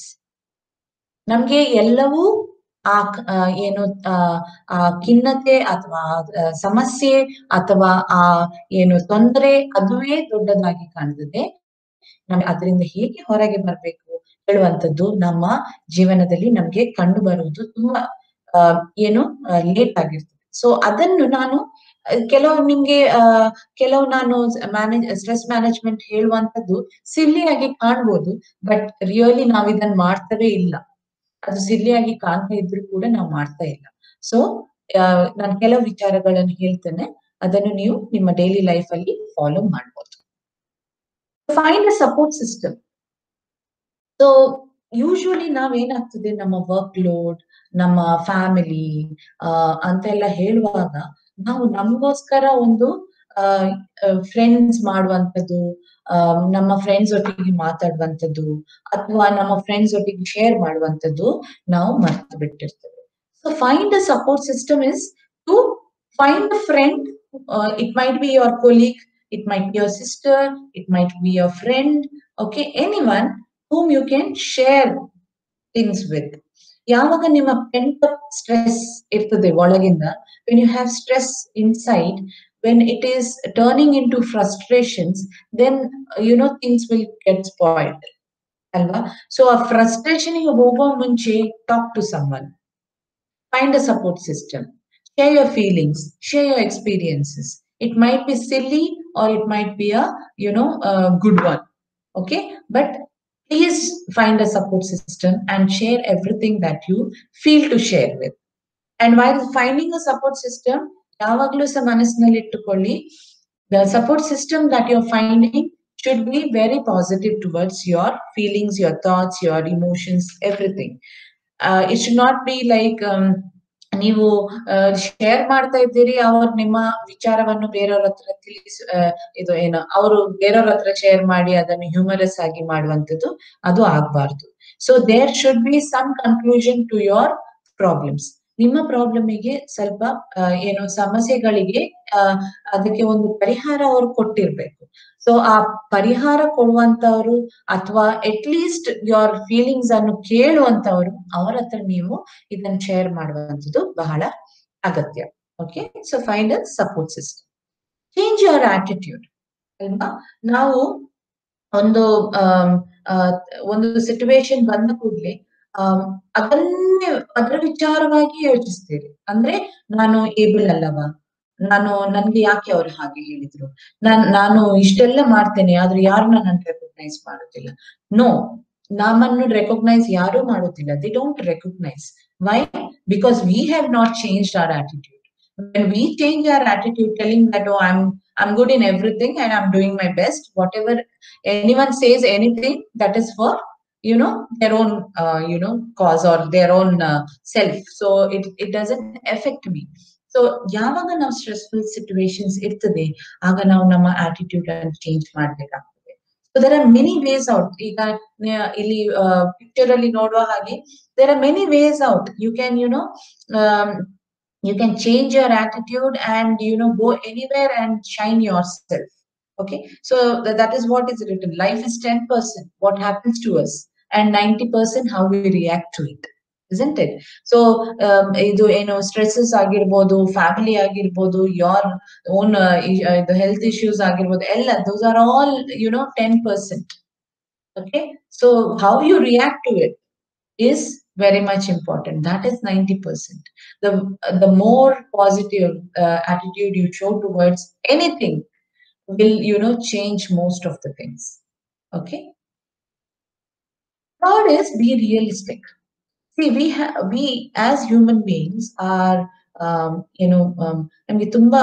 ನಮ್ಗೆ ಎಲ್ಲವೂ ಆ ಏನು ಆ ಖಿನ್ನತೆ ಅಥವಾ ಸಮಸ್ಯೆ ಅಥವಾ ಆ ಏನು ತೊಂದರೆ ಅದುವೇ ದೊಡ್ಡದಾಗಿ ಕಾಣ್ತದೆ ನಮ್ಗೆ ಅದರಿಂದ ಹೇಗೆ ಹೊರಗೆ ಬರ್ಬೇಕು ಹೇಳುವಂತದ್ದು ನಮ್ಮ ಜೀವನದಲ್ಲಿ ನಮ್ಗೆ ಕಂಡು ಬರುವುದು ತುಂಬಾ ಏನು ಲೇಟ್ ಆಗಿರ್ತದೆ ಸೊ ಅದನ್ನು ನಾನು ಕೆಲವು ನಿಮ್ಗೆ ಅಹ್ ಕೆಲವು ನಾನು ಮ್ಯಾನೇಜ್ ಸ್ಟ್ರೆಸ್ ಮ್ಯಾನೇಜ್ಮೆಂಟ್ ಹೇಳುವಂತದ್ದು ಸಿಲ್ಲಿಯಾಗಿ ಕಾಣ್ಬೋದು ಬಟ್ ರಿಯಲಿ ನಾವ್ ಇದನ್ನ ಮಾಡ್ತವೇ ಇಲ್ಲ ಅದು ಸಿಲ್ಲಿಯಾಗಿ ಕಾಣ್ತಾ ಇದ್ರು ಕೂಡ ನಾವು ಮಾಡ್ತಾ ಇಲ್ಲ ಸೊ ನಾನು ಕೆಲವು ವಿಚಾರಗಳನ್ನು ಹೇಳ್ತೇನೆ ಅದನ್ನು ನೀವು ನಿಮ್ಮ ಡೈಲಿ ಲೈಫ್ ಅಲ್ಲಿ ಫಾಲೋ ಮಾಡ್ಬೋದು find a support system so usually ನಾವ್ ಏನಾಗ್ತದೆ ನಮ್ಮ ವರ್ಕ್ ಲೋಡ್ ನಮ್ಮ ಫ್ಯಾಮಿಲಿ ಅಹ್ ಅಂತೆಲ್ಲ ಹೇಳುವಾಗ ನಾವು ನಮಗೋಸ್ಕರ ಒಂದು ಫ್ರೆಂಡ್ಸ್ ಮಾಡುವಂಥದ್ದು ನಮ್ಮ ಫ್ರೆಂಡ್ಸ್ ಒಟ್ಟಿಗೆ ಮಾತಾಡುವಂಥದ್ದು ಅಥವಾ ನಮ್ಮ ಫ್ರೆಂಡ್ಸ್ ಒಟ್ಟಿಗೆ ಶೇರ್ ಮಾಡುವಂಥದ್ದು ನಾವು ಮರ್ತು ಬಿಟ್ಟಿರ್ತೇವೆ so find a support system is to find a friend it might be your colleague it might be your sister it might be your friend okay any one whom you can share things with ಯಾವಾಗ ನಿಮ್ಮ ಪೆಂಟ್ ಸ್ಟ್ರೆಸ್ ಇರ್ತದೆ ಒಳಗಿಂದ when you have stress inside when it is turning into frustrations then uh, you know things will get spoiled ಅಲ್ವಾ ಸೊ ಆ ಫ್ರಸ್ಟ್ರೇಷನ್ ಹೋಗೋ ಮುಂಚೆ talk to someone find a support system share your feelings share your experiences it might be silly or it might be a you know a good one okay but please find a support system and share everything that you feel to share with and while finding a support system ಯಾವಾಗ್ಲೂ ಸಹ ಮನಸ್ಸಿನಲ್ಲಿ ಇಟ್ಟುಕೊಳ್ಳಿ the support system that you're finding should be very positive towards your feelings your thoughts your emotions everything uh, it should not be like um, ನೀವು ಶೇರ್ ಮಾಡ್ತಾ ಇದ್ದೀರಿ ಅವ್ರು ನಿಮ್ಮ ವಿಚಾರವನ್ನು ಬೇರೆಯವ್ರ ಹತ್ರ ತಿಳಿಸ್ ಆ, ಇದು ಏನು ಅವರು ಬೇರೆಯವ್ರ ಹತ್ರ ಶೇರ್ ಮಾಡಿ ಅದನ್ನು ಹ್ಯೂಮರಸ್ ಆಗಿ ಮಾಡುವಂತದ್ದು ಅದು ಆಗ್ಬಾರ್ದು so there should be some conclusion to your problems ನಿಮ್ಮ ಪ್ರಾಬ್ಲಮಿಗೆ ಸ್ವಲ್ಪ ಆ, ಏನು ಸಮಸ್ಯೆಗಳಿಗೆ ಆ, ಅದಕ್ಕೆ ಒಂದು ಪರಿಹಾರ ಅವರು ಕೊಟ್ಟಿರ್ಬೇಕು ಸೊ ಆ ಪರಿಹಾರ ಕೊಡುವಂತವ್ರು ಅಥವಾ ಅಟ್ ಲೀಸ್ಟ್ ಯೋರ್ ಫೀಲಿಂಗ್ಸ್ ಅನ್ನು ಕೇಳುವಂತವ್ರು ಅವರ ಹತ್ರ ನೀವು ಇದನ್ನ ಶೇರ್ ಮಾಡುವಂಥದ್ದು ಬಹಳ ಅಗತ್ಯ okay so find a support system change your attitude ಅಲ್ವಾ ನಾವು ಒಂದು ಆಮ್, ಆ, ಒಂದು ಸಿಚುವೇಶನ್ ಬಂದ ಕೂಡಲೇ ಅದನ್ನೇ ಅದರ ವಿಚಾರವಾಗಿ ಯೋಚಿಸ್ತೀರಿ ಅಂದ್ರೆ ನಾನು ಏಬಲ್ ಅಲ್ಲವಾ ನಾನು ನನ್ಗೆ ಯಾಕೆ ಅವ್ರು ಹಾಗೆ ಹೇಳಿದ್ರು ನಾನ್ ನಾನು ಇಷ್ಟೆಲ್ಲ ಮಾಡ್ತೇನೆ ಆದ್ರೆ ಯಾರು ನನ್ನನ್ನು ರೆಕಗ್ನೈಸ್ ಮಾಡುತ್ತಿಲ್ಲ ನೋ ನಮ್ಮನ್ನು ರೆಕಗ್ನೈಸ್ ಯಾರು ಮಾಡುತ್ತಿಲ್ಲ they don't recognise why because we have not change our attitude when we change our attitude telling that oh i'm i'm good in everything and i'm doing my best whatever anyone says anything that is for you know their own uh, you know cause or their own uh, self so it it doesn't affect me so ಯಾವಾಗ ನಾವು ಸ್ಟ್ರೆಸ್ಫುಲ್ ಸಿಚುವೇಶನ್ಸ್ ಇರ್ತದೆ ಆಗ ನಾವು ನಮ್ಮ ಆಟಿಟ್ಯೂಡ್ ಅನ್ನು ಚೇಂಜ್ ಮಾಡ್ಬೇಕಾಗ್ತದೆ so there are many ways out ಈಗ ನ- ಇಲ್ಲಿ ಪಿಕ್ಚರ್ ಅಲ್ಲಿ ನೋಡುವ ಹಾಗೆ there are many ways out you can you know you can change your attitude and you know go anywhere and shine yourself okay so th- that is what is written life is 10% what happens to us and 90% how we react to it isn't it so um, ಇದು ಏನು ಸ್ಟ್ರೆಸ್ಸಸ್ ಆಗಿರ್ಬೋದು ಫ್ಯಾಮಿಲಿ ಆಗಿರ್ಬೋದು ಯೋರ್ ಓನ್ ಇದು ಹೆಲ್ತ್ ಇಶ್ಯೂಸ್ ಆಗಿರ್ಬೋದು ಎಲ್ಲ those are all you know ten percent okay so how you react to it is very much important that is 90% the the more positive uh, attitude you show towards anything will you know change most of the things okay third is be realistic see we have we as human beings are um, you know um, ನಮ್ಗೆ ತುಂಬಾ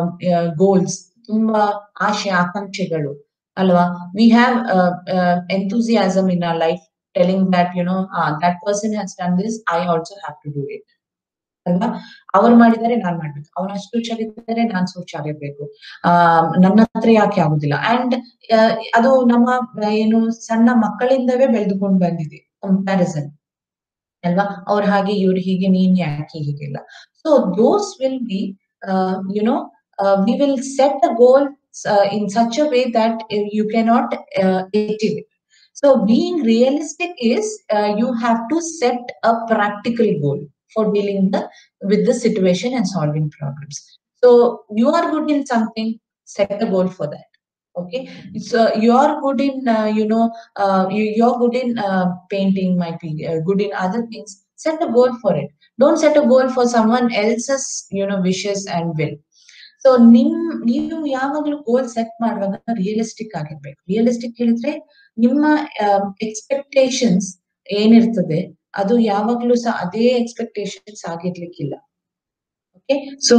ಗೋಲ್ಸ್ ತುಂಬಾ ಆಶೆ ಆಕಾಂಕ್ಷೆಗಳು ಅಲ್ವಾ we have enthusiasm in our life telling that you know that person has done this I also have to do it ಅಲ್ವಾ ಅವ್ರು ಮಾಡಿದರೆ ನಾನ್ ಮಾಡ್ಬೇಕು ಅವ್ರು ಅಷ್ಟು ಹುಷಾರಿದ್ದಾರೆ ನಾನ್ ಸೊ ಹುಷಾರಿರ್ಬೇಕು ಆ ನನ್ನ ಹತ್ರ ಯಾಕೆ ಆಗುದಿಲ್ಲ ಅಂಡ್ ಅದು ನಮ್ಮ ಆ, ಏನು ಸಣ್ಣ ಮಕ್ಕಳಿಂದವೇ ಬೆಳೆದುಕೊಂಡು ಬಂದಿದೆ ಕಂಪ್ಯಾರಿಸನ್ ಅಲ್ವಾ ಅವ್ರ ಹಾಗೆ ಇವ್ರು ಹೀಗೆ ನೀನ್ ಯಾಕೆ ಹೀಗಿಲ್ಲ so those will be you know we will set a goal in such a way that you cannot achieve it so being realistic is you have to set a practical goal for dealing the with the situation and solving problems. So you are good in something, set a goal for that. Okay, so you are good in uh, you know uh, you you're good in uh, painting, might be uh, good in other things. Set a goal for it. Don't set a goal for someone else's you know wishes and will. So ನಿಮ್ ನೀವು ಯಾವಾಗ್ಲೂ ಗೋಲ್ ಸೆಟ್ ಮಾಡುವಾಗ ರಿಯಲಿಸ್ಟಿಕ್ ಆಗಿರ್ಬೇಕು ರಿಯಲಿಸ್ಟಿಕ್ ಹೇಳಿದ್ರೆ ನಿಮ್ಮ ಎಕ್ಸ್ಪೆಕ್ಟೇಷನ್ಸ್ ಏನಿರ್ತದೆ ಅದು ಯಾವಾಗ್ಲೂ ಸಹ ಅದೇ ಎಕ್ಸ್ಪೆಕ್ಟೇಷನ್ಸ್ ಆಗಿರ್ಲಿಕ್ಕಿಲ್ಲ ಓಕೆ ಸೊ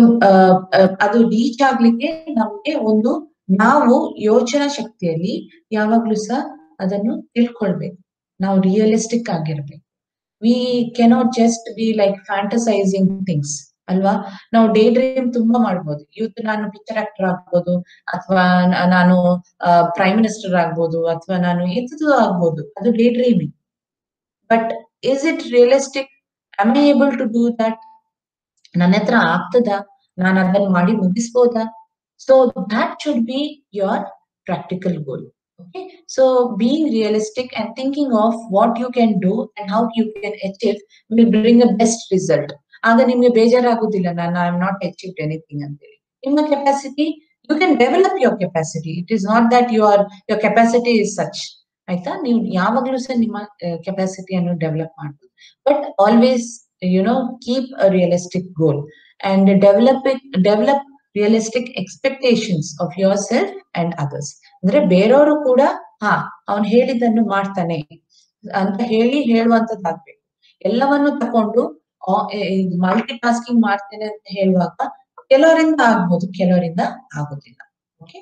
ಅದು ರೀಚ್ ಆಗ್ಲಿಕ್ಕೆ ನಮ್ಗೆ ಒಂದು ನಾವು ಯೋಚನಾ ಶಕ್ತಿಯಲ್ಲಿ ಯಾವಾಗ್ಲೂ ಸಹ ಅದನ್ನು ತಿಳ್ಕೊಳ್ಬೇಕು ನಾವು ರಿಯಲಿಸ್ಟಿಕ್ ಆಗಿರ್ಬೇಕು we cannot just be like fantasising things ಅಲ್ವಾ ನಾವು ಡೇ ಡ್ರೀಮ್ ತುಂಬಾ ಮಾಡ್ಬೋದು ಇವತ್ತು ನಾನು ಪಿಕ್ಚರ್ ಆಕ್ಟರ್ ಆಗ್ಬೋದು ಅಥವಾ ನಾನು ಪ್ರೈಮ್ ಮಿನಿಸ್ಟರ್ ಆಗ್ಬೋದು ಅಥವಾ ನಾನು ಎಂಥದ್ದು ಆಗ್ಬೋದು ಅದು day dreaming but is it realistic I I able to do that ನನ್ನ ಹತ್ರ ಆಗ್ತದ ನಾನು ಅದನ್ನ ಮಾಡಿ ಮುಗಿಸ್ಬೋದಾ so that should be your practical goal okay so being realistic and thinking of what you can do and how you can achieve will bring a best result ಆಗ ನಿಮ್ಗೆ ಬೇಜಾರಾಗುದಿಲ್ಲ ನಾನು I am not achieved anything ಅಂತೇಳಿ ನಿಮ್ಮ capacity you can develop your capacity it is not that you are your capacity is such ಆಯ್ತಾ ನೀವು ಯಾವಾಗ್ಲೂ ಸಹ ನಿಮ್ಮ ಕೆಪಾಸಿಟಿಯನ್ನು ಡೆವಲಪ್ ಮಾಡ್ಬೋದು but always you know keep a realistic goal and develop develop realistic expectations of your self and others ಅಂದ್ರೆ ಬೇರೆಯವರು ಕೂಡ ಹಾ ಅವನು ಹೇಳಿದ್ದನ್ನು ಮಾಡ್ತಾನೆ ಅಂತ ಹೇಳಿ ಹೇಳುವಂತದ್ದಾಗ್ಬೇಕು ಎಲ್ಲವನ್ನು ತಕೊಂಡು ಮಲ್ಟಿ ಟಾಸ್ಕಿಂಗ್ ಮಾಡ್ತೇನೆ ಅಂತ ಹೇಳುವಾಗ ಕೆಲವರಿಂದ ಆಗ್ಬೋದು ಕೆಲವರಿಂದ ಆಗೋದಿಲ್ಲ okay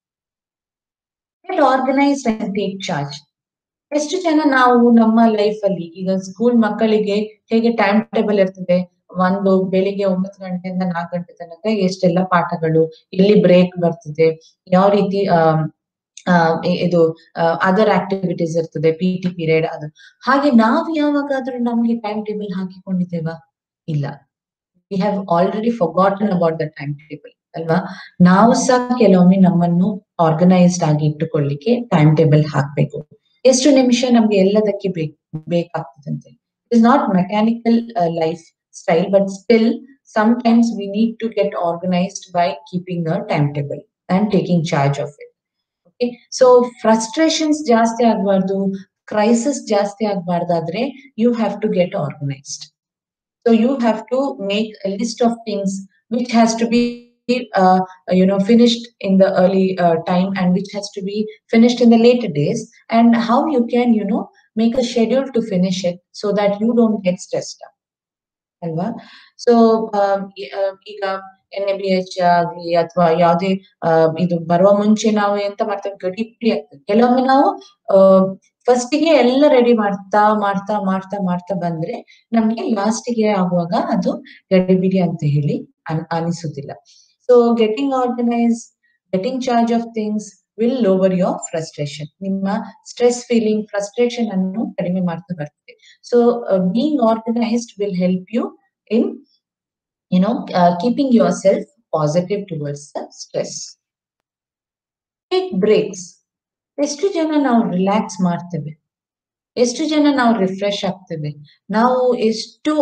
organise and take charge ಎಷ್ಟು ಜನ ನಾವು ನಮ್ಮ ಲೈಫ್ ಅಲ್ಲಿ ಈಗ ಸ್ಕೂಲ್ ಮಕ್ಕಳಿಗೆ ಹೇಗೆ ಟೈಮ್ ಟೇಬಲ್ ಇರ್ತದೆ ಒಂದು ಬೆಳಿಗ್ಗೆ ಒಂಬತ್ತು ಗಂಟೆಯಿಂದ ನಾಲ್ಕು ಗಂಟೆ ತನಕ ಎಷ್ಟೆಲ್ಲ ಪಾಠಗಳು ಎಲ್ಲಿ ಬ್ರೇಕ್ ಬರ್ತದೆ ಯಾವ ರೀತಿ ಆ ಇದು ಅದರ್ ಆಕ್ಟಿವಿಟೀಸ್ ಇರ್ತದೆ ಪಿ ಟಿ ಪೀರಿಯಡ್ ಅದು ಹಾಗೆ ನಾವು ಯಾವಾಗಾದ್ರೂ ನಮ್ಗೆ ಟೈಮ್ ಟೇಬಲ್ ಹಾಕಿಕೊಂಡಿದ್ದೇವಾ ಇಲ್ಲ we have already forgotten about the time table ಅಲ್ವಾ ನಾವು ಸಹ ಕೆಲವೊಮ್ಮೆ ನಮ್ಮನ್ನು ಆರ್ಗನೈಸ್ಡ್ ಆಗಿ ಇಟ್ಟುಕೊಳ್ಳಿಕ್ಕೆ ಟೈಮ್ ಟೇಬಲ್ ಹಾಕ್ಬೇಕು ಎಷ್ಟು ನಿಮಿಷ ನಮ್ಗೆ ಎಲ್ಲದಕ್ಕೆ ಬೇಕು ಬೇಕಾಗ್ತದಂತೆ it is not mechanical lifestyle but still sometimes we need to get organized by keeping a timetable and taking charge of it okay so frustrations ಜಾಸ್ತಿ ಆಗಬಾರ್ದು ಕ್ರೈಸಿಸ್ ಜಾಸ್ತಿ ಆಗಬಾರ್ದಾದ್ರೆ you have to get organised so you have to make a list of things which has to be uh, you know finished in the early uh, time and which has to be finished in the later days and how you can you know make a schedule to finish it so that you don't get stressed up ಅಲ್ವಾ ಸೊ ಈಗ ಎನ್ ಎ ಬಿ ಎಚ್ ಆಗ್ಲಿ ಅಥವಾ ಯಾವ್ದೇ ಇದು ಬರುವ ಮುಂಚೆ ನಾವು ಎಂತ ಮಾಡ್ತೇವೆ ಗಡಿಬಿಡಿ ಆಗ್ತದೆ ಕೆಲವೊಮ್ಮೆ ನಾವು ಫಸ್ಟಿಗೆ ಎಲ್ಲ ರೆಡಿ ಮಾಡ್ತಾ ಮಾಡ್ತಾ ಮಾಡ್ತಾ ಮಾಡ್ತಾ ಬಂದ್ರೆ ನಮ್ಗೆ ಲಾಸ್ಟಿಗೆ ಆಗುವಾಗ ಅದು ಗಡಿಬಿಡಿ ಅಂತ ಹೇಳಿ ಅನಿಸುದಿಲ್ಲ so getting organise getting charge of things will lower your frustration ನಿಮ್ಮ ಸ್ಟ್ರೆಸ್ ಫೀಲಿಂಗ್ ಫ್ರಸ್ಟ್ರೇಷನ್ ಅನ್ನು ಕಡಿಮೆ ಮಾಡ್ತಾ ಬರ್ತದೆ so being organised will help you in you know keeping your self positive towards the stress take breaks ಎಷ್ಟು ಜನ ನಾವು ರಿಲ್ಯಾಕ್ಸ್ ಮಾಡ್ತೇವೆ ಎಷ್ಟು ಜನ ನಾವು ರಿಫ್ರೆಶ್ ಆಗ್ತೇವೆ ನಾವು ಎಷ್ಟು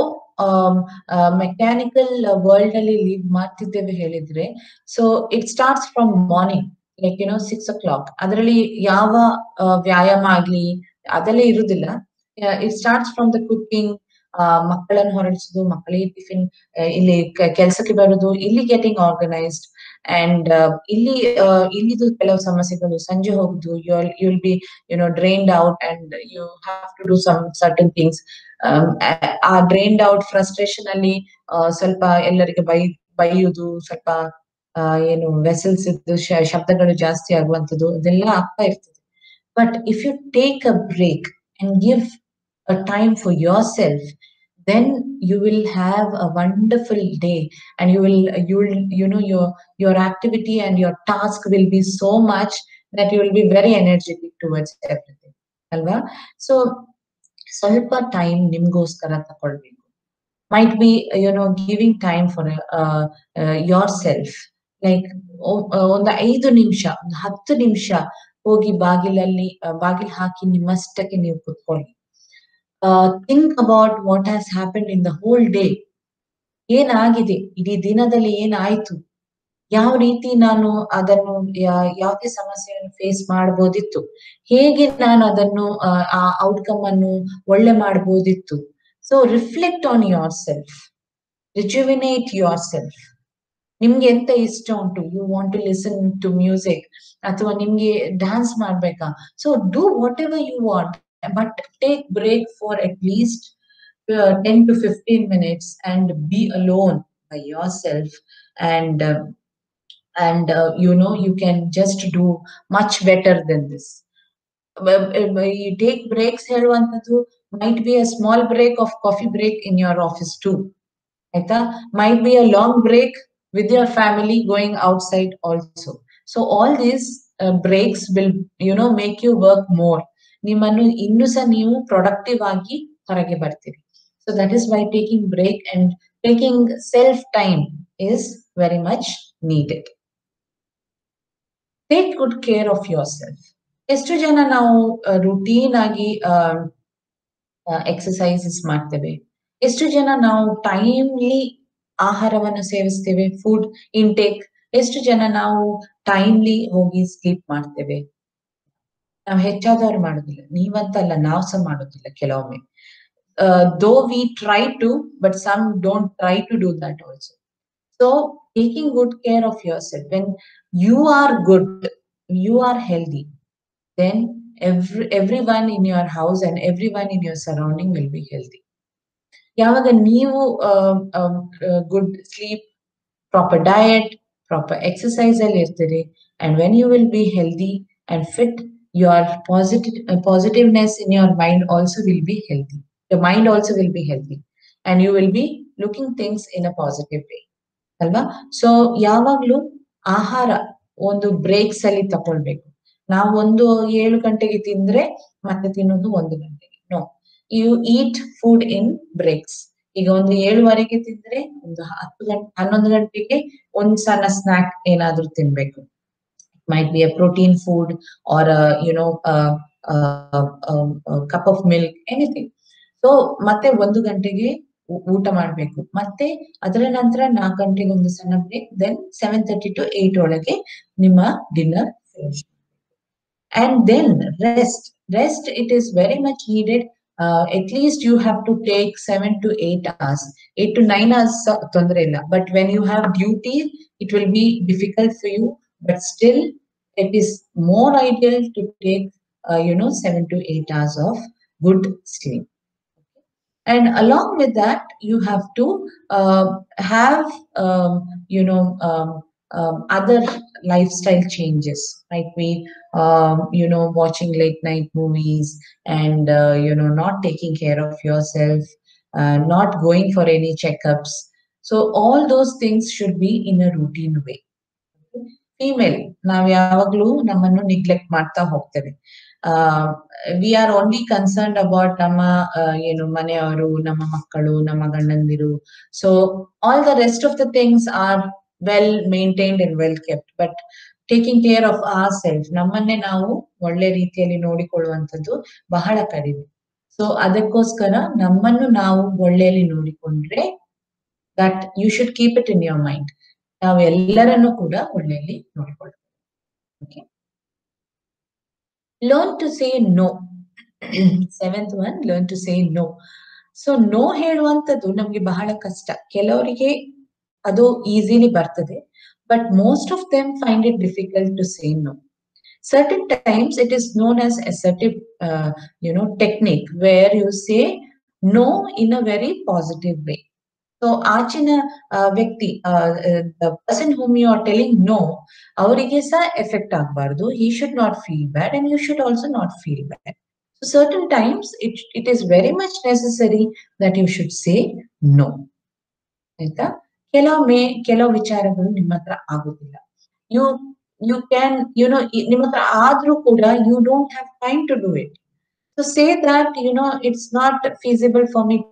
ಮೆಕ್ಯಾನಿಕಲ್ ವರ್ಲ್ಡ್ ಅಲ್ಲಿ ಲೀವ್ ಮಾಡ್ತಿದ್ದೇವೆ ಹೇಳಿದ್ರೆ so it starts from morning like you know six o'clock ಅದರಲ್ಲಿ ಯಾವ ವ್ಯಾಯಾಮ ಆಗ್ಲಿ ಅದೆಲ್ಲ ಇರುದಿಲ್ಲ it starts from the cooking ಮಕ್ಕಳನ್ನು ಹೊರಡಿಸುದು ಮಕ್ಕಳಿಗೆ ಟಿಫಿನ್ ಇಲ್ಲಿ ಕೆಲಸಕ್ಕೆ ಬರುದು ಇಲ್ಲಿ ಗೆಟಿಂಗ್ ಆರ್ಗನೈಸ್ಡ್ ಅಂಡ್ ಇಲ್ಲಿ ಇಲ್ಲಿದು ಕೆಲವು ಸಮಸ್ಯೆಗಳು ಸಂಜೆ ಹೋಗುದು you you will be you know drained out and you have to do some certain things ಆ ಡ್ರೈನ್ಡ್ ಔಟ್ ಫ್ರಸ್ಟ್ರೇಷನ್ ಅಲ್ಲಿ ಸ್ವಲ್ಪ ಎಲ್ಲರಿಗೆ ಬೈ ಬೈಯುವುದು ಸ್ವಲ್ಪ ಏನು ವೆಸಲ್ಸ್ ಇದ್ದು ಶಬ್ದಗಳು ಜಾಸ್ತಿ ಆಗುವಂಥದ್ದು ಅದೆಲ್ಲ ಆಗ್ತಾ ಇರ್ತದೆ but if you take a break and give a time for your self then you will have a wonderful day and you will you will you know your your activity and your task will be so much that you will be very energetic towards everything alva so ಸ್ವಲ್ಪ ಟೈಮ್ ನಿಮ್ಗೋಸ್ಕರ ತಗೊಳ್ಬೇಕು might be you know giving time for your self like ಒಂದು ಐದು ನಿಮಿಷ ಒಂದು ಹತ್ತು ನಿಮಿಷ ಹೋಗಿ ಬಾಗಿಲಲ್ಲಿ ಬಾಗಿಲು ಹಾಕಿ ನಿಮ್ಮಷ್ಟಕ್ಕೆ ನೀವು ಕುತ್ಕೊಳ್ಳಿ think about what has happen in the whole day ಏನಾಗಿದೆ ಇಡೀ ದಿನದಲ್ಲಿ ಏನಾಯ್ತು ಯಾವ ರೀತಿ ನಾನು ಅದನ್ನು ಯಾವುದೇ ಸಮಸ್ಯೆಯನ್ನು ಫೇಸ್ ಮಾಡಬಹುದಿತ್ತು ಹೇಗೆ ನಾನು ಅದನ್ನು ಆ ಔಟ್ಕಮ್ ಅನ್ನು ಒಳ್ಳೆ ಮಾಡಬಹುದಿತ್ತು so reflect on your self rejuvenate your self ನಿಮ್ಗೆ ಎಂತ ಇಷ್ಟ ಉಂಟು you want to listen to music ಅಥವಾ ನಿಮ್ಗೆ ಡ್ಯಾನ್ಸ್ ಮಾಡ್ಬೇಕಾ so do whatever you want but take break for at least uh, 10 to 15 minutes and be alone by yourself and uh, and uh, you know you can just do much better than this you take breaks ಹೇಳುವಂಥದ್ದು might be a small break of coffee break in your office too ಆಯ್ತಾ might be a long break with your family going outside also so all these breaks will you know make you work more ನಿಮ್ಮನ್ನು ಇನ್ನೂ ಸಹ ನೀವು ಪ್ರೊಡಕ್ಟಿವ್ ಆಗಿ ಹೊರಗೆ ಬರ್ತೀರಿ so that is why taking break and taking self time is very much needed take good care of your self ಎಷ್ಟು ಜನ ನಾವು ರುಟೀನ್ ಆಗಿ ಎಕ್ಸಸೈಸಸ್ ಮಾಡ್ತೇವೆ ಎಷ್ಟು ಜನ ನಾವು ಟೈಮ್ಲಿ ಆಹಾರವನ್ನು ಸೇವಿಸ್ತೇವೆ ಫುಡ್ ಇಂಟೇಕ್ ಎಷ್ಟು ಜನ ನಾವು ಟೈಮ್ಲಿ ಹೋಗಿ ಸ್ಲೀಪ್ ಮಾಡ್ತೇವೆ ನಾವು ಹೆಚ್ಚಾದವ್ರು ಮಾಡೋದಿಲ್ಲ ನೀವಂತಲ್ಲ ನಾವು ಸಹ ಮಾಡೋದಿಲ್ಲ ಕೆಲವೊಮ್ಮೆ though we try to but some don't try to do that also so taking good care of your self when you are good you are healthy then every every one in your house and every one in your surrounding will be healthy ಯಾವಾಗ ನೀವು good sleep proper diet proper exercise ಅಲ್ಲಿ ಇರ್ತೀರಿ and when you will be healthy and fit your positive uh, positiveness in your mind also will be healthy your mind also will be healthy and you will be looking things in a positive way ಅಲ್ವಾ ಸೊ ಯಾವಾಗ್ಲೂ ಆಹಾರ ಒಂದು ಬ್ರೇಕ್ಸ್ ಅಲ್ಲಿ ತಕೊಳ್ಬೇಕು ನಾವು ಒಂದು ಏಳು ಗಂಟೆಗೆ ತಿಂದ್ರೆ ಮತ್ತೆ ತಿನ್ನೋದು ಒಂದು ಗಂಟೆಗೆ no you eat food in breaks ಈಗ ಒಂದು ಏಳುವರೆಗೆ ತಿಂದ್ರೆ ಒಂದು ಹತ್ತು ಗಂಟೆ ಹನ್ನೊಂದು ಗಂಟೆಗೆ ಒಂದ್ ಸಣ್ಣ ಸ್ನಾಕ್ ಏನಾದ್ರೂ ತಿನ್ಬೇಕು might be a protein food or a you know a, a, a, a cup of milk anything so ಮತ್ತೆ ಒಂದು ಗಂಟೆಗೆ ಊಟ ಮಾಡ್ಬೇಕು ಮತ್ತೆ ಅದರ ನಂತರ ನಾಲ್ಕು ಗಂಟೆಗೆ ಒಂದು ಸಣ್ಣ break then seven thirty to eight ಒಳಗೆ ನಿಮ್ಮ dinner finish and then rest rest it is very much needed at least you have to take seven to eight hours eight to nine hours ತೊಂದರೆ ಇಲ್ಲ but when you have duty it will be difficult for you but still it is more ideal to take uh, you know 7 to 8 hours of good sleep and along with that you have to uh, have um, you know um, um, other lifestyle changes like we um, you know watching late night movies and uh, you know not taking care of yourself uh, not going for any checkups so all those things should be in a routine way female ನಾವ್ ಯಾವಾಗ್ಲೂ ನಮ್ಮನ್ನು ನಿಗ್ಲೆಕ್ಟ್ ಮಾಡ್ತಾ ಹೋಗ್ತೇವೆ we are only concerned about ನಮ್ಮ ಏನು ಮನೆಯವರು ನಮ್ಮ ಮಕ್ಕಳು ನಮ್ಮ ಗಂಡಂದಿರು so all the rest of the things are well maintained and well kept but taking care of our self ನಮ್ಮನ್ನೇ ನಾವು ಒಳ್ಳೆ ರೀತಿಯಲ್ಲಿ ನೋಡಿಕೊಳ್ಳುವಂಥದ್ದು ಬಹಳ ಕಡಿಮೆ ಸೊ ಅದಕ್ಕೋಸ್ಕರ ನಮ್ಮನ್ನು ನಾವು ಒಳ್ಳೆಯಲ್ಲಿ ನೋಡಿಕೊಂಡ್ರೆ that you should keep it in your mind ನಾವು ಎಲ್ಲರನ್ನೂ ಕೂಡ ಒಳ್ಳೆಯಲ್ಲಿ ನೋಡಿಕೊಳ್ಳಬೇಕು okay learn to say no seventh one learn to say no so no ಹೇಳುವಂಥದ್ದು ನಮ್ಗೆ ಬಹಳ ಕಷ್ಟ ಕೆಲವರಿಗೆ ಅದು ಈಸಿಲಿ ಬರ್ತದೆ but most of them find it difficult to say no certain times it is known as assertive uh, you know technique where you say no in a very positive way so ಆಚಿನ ವ್ಯಕ್ತಿ the person whom you are telling no ಅವರಿಗೆ ಸಹ ಎಫೆಕ್ಟ್ ಆಗಬಾರ್ದು he should not feel bad and you should also not feel bad so certain times it it is very much necessary that you should say no ಆಯ್ತಾ ಕೆಲವೊಮ್ಮೆ ಕೆಲವು ವಿಚಾರಗಳು ನಿಮ್ಮ ಹತ್ರ ಆಗುದಿಲ್ಲ you you can you know ನಿಮ್ಮ ಹತ್ರ ಆದ್ರೂ ಕೂಡ you don't have time to do it so say that you know it's not feasible for me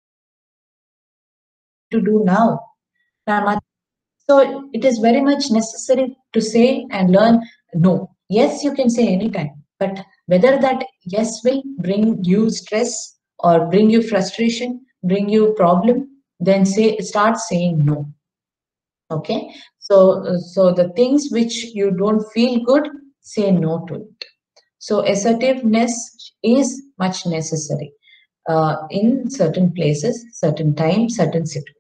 to do now. So it is very much necessary to say and learn no. Yes, you can say anytime, but whether that yes will bring you stress or bring you frustration, bring you problem, then say start saying no. Okay. So so the things which you don't feel good, say no to it. So assertiveness is much necessary uh, in certain places, certain time, certain situations.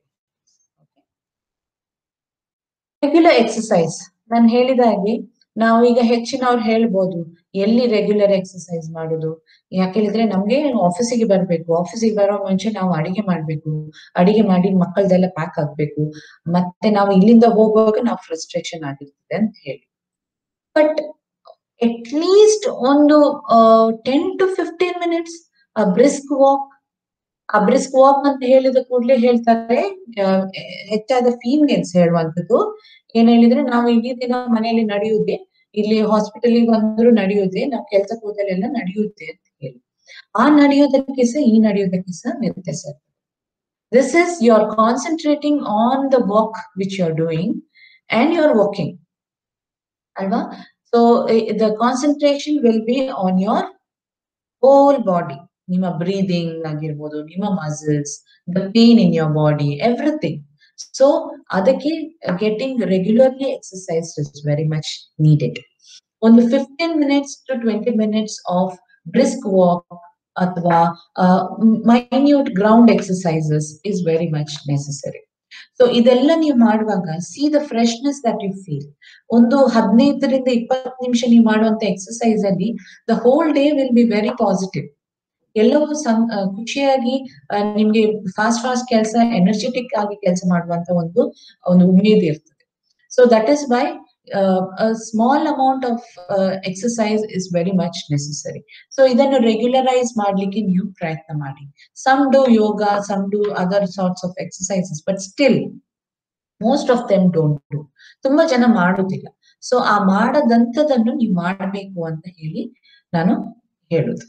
Regular exercise ನಾನು ಹೇಳಿದ ಹಾಗೆ ನಾವು ಈಗ ಹೆಚ್ಚಿನವ್ರು ಹೇಳ್ಬೋದು ಎಲ್ಲಿ ರೆಗ್ಯುಲರ್ ಎಕ್ಸಸೈಸ್ ಮಾಡುದು ಯಾಕೆ ಹೇಳಿದ್ರೆ ನಮ್ಗೆ ಆಫೀಸಿಗೆ ಬರ್ಬೇಕು ಆಫೀಸಿಗೆ ಬರೋ ಮುಂಚೆ ನಾವು ಅಡಿಗೆ ಮಾಡ್ಬೇಕು ಅಡಿಗೆ ಮಾಡಿ ಮಕ್ಕಳದೆಲ್ಲ ಪ್ಯಾಕ್ ಆಗ್ಬೇಕು ಮತ್ತೆ ನಾವು ಇಲ್ಲಿಂದ ಹೋಗುವಾಗ ನಾವು ಫ್ರಸ್ಟ್ರೇಷನ್ ಆಗಿರ್ತದೆ ಅಂತ ಹೇಳಿ ಬಟ್ ಅಟ್ ಲೀಸ್ಟ್ ಒಂದು ten to fifteen minutes brisk walk ಆ ಬ್ರಿಸ್ಕ್ ವಾಕ್ ಅಂತ ಹೇಳಿದ ಕೂಡಲೇ ಹೇಳ್ತಾರೆ ಹೆಚ್ಚಾದ ಫೀಮೇಲ್ಸ್ ಹೇಳುವಂಥದ್ದು ಏನ್ ಹೇಳಿದ್ರೆ ನಾವು ಇಡೀ ದಿನ ಮನೆಯಲ್ಲಿ ನಡೆಯುವುದೇ ಇಲ್ಲಿ ಹಾಸ್ಪಿಟಲ್ಗೆ ಬಂದ್ರು ನಡೆಯುವುದೇ ನಾವು ಕೆಲ್ಸಕ್ಕೆ ಹೋದಲ್ಲೆಲ್ಲ ನಡೆಯುತ್ತೆ ಅಂತ ಹೇಳಿ ಆ ನಡೆಯೋದಕ್ಕೆ ಸಹ ಈ ನಡೆಯೋದಕ್ಕೆ ಸಹ ವ್ಯತ್ಯಾಸ this is you are concentrating on the walk which you are doing and you are walking ಅಲ್ವಾ so the concentration will be on your whole body ನಿಮ್ಮ ಬ್ರೀದಿಂಗ್ ಆಗಿರ್ಬೋದು ನಿಮ್ಮ muscles the pain in your body everything so ಅದಕ್ಕೆ getting regularly exercise is very much needed ಒಂದು fifteen minutes to twenty minutes of brisk walk ಅಥವಾ minute ground exercises is very much necessary so ಇದೆಲ್ಲ ನೀವು ಮಾಡುವಾಗ see the freshness that you feel ಒಂದು ಹದಿನೈದರಿಂದ ಇಪ್ಪತ್ತು ನಿಮಿಷ ನೀವು ಮಾಡುವಂತ ಎಕ್ಸಸೈಸ್ ಅಲ್ಲಿ the whole day will be very positive ಎಲ್ಲವೂ ಸಂ ಖುಷಿಯಾಗಿ ನಿಮ್ಗೆ ಫಾಸ್ಟ್ ಫಾಸ್ಟ್ ಕೆಲಸ ಎನರ್ಜೆಟಿಕ್ ಆಗಿ ಕೆಲಸ ಮಾಡುವಂತ ಒಂದು ಒಂದು ಉಮೇದ್ ಇರ್ತದೆ so that is why small amount of exercise is very much necessary so ಇದನ್ನು ರೆಗ್ಯುಲರೈಸ್ ಮಾಡ್ಲಿಕ್ಕೆ ನೀವು ಪ್ರಯತ್ನ ಮಾಡಿ some do yoga some do other sorts of exercises but still most of them don't do ತುಂಬಾ ಜನ ಮಾಡುದಿಲ್ಲ ಸೊ ಆ ಮಾಡದಂತದನ್ನು ನೀವು ಮಾಡಬೇಕು ಅಂತ ಹೇಳಿ ನಾನು ಹೇಳುದು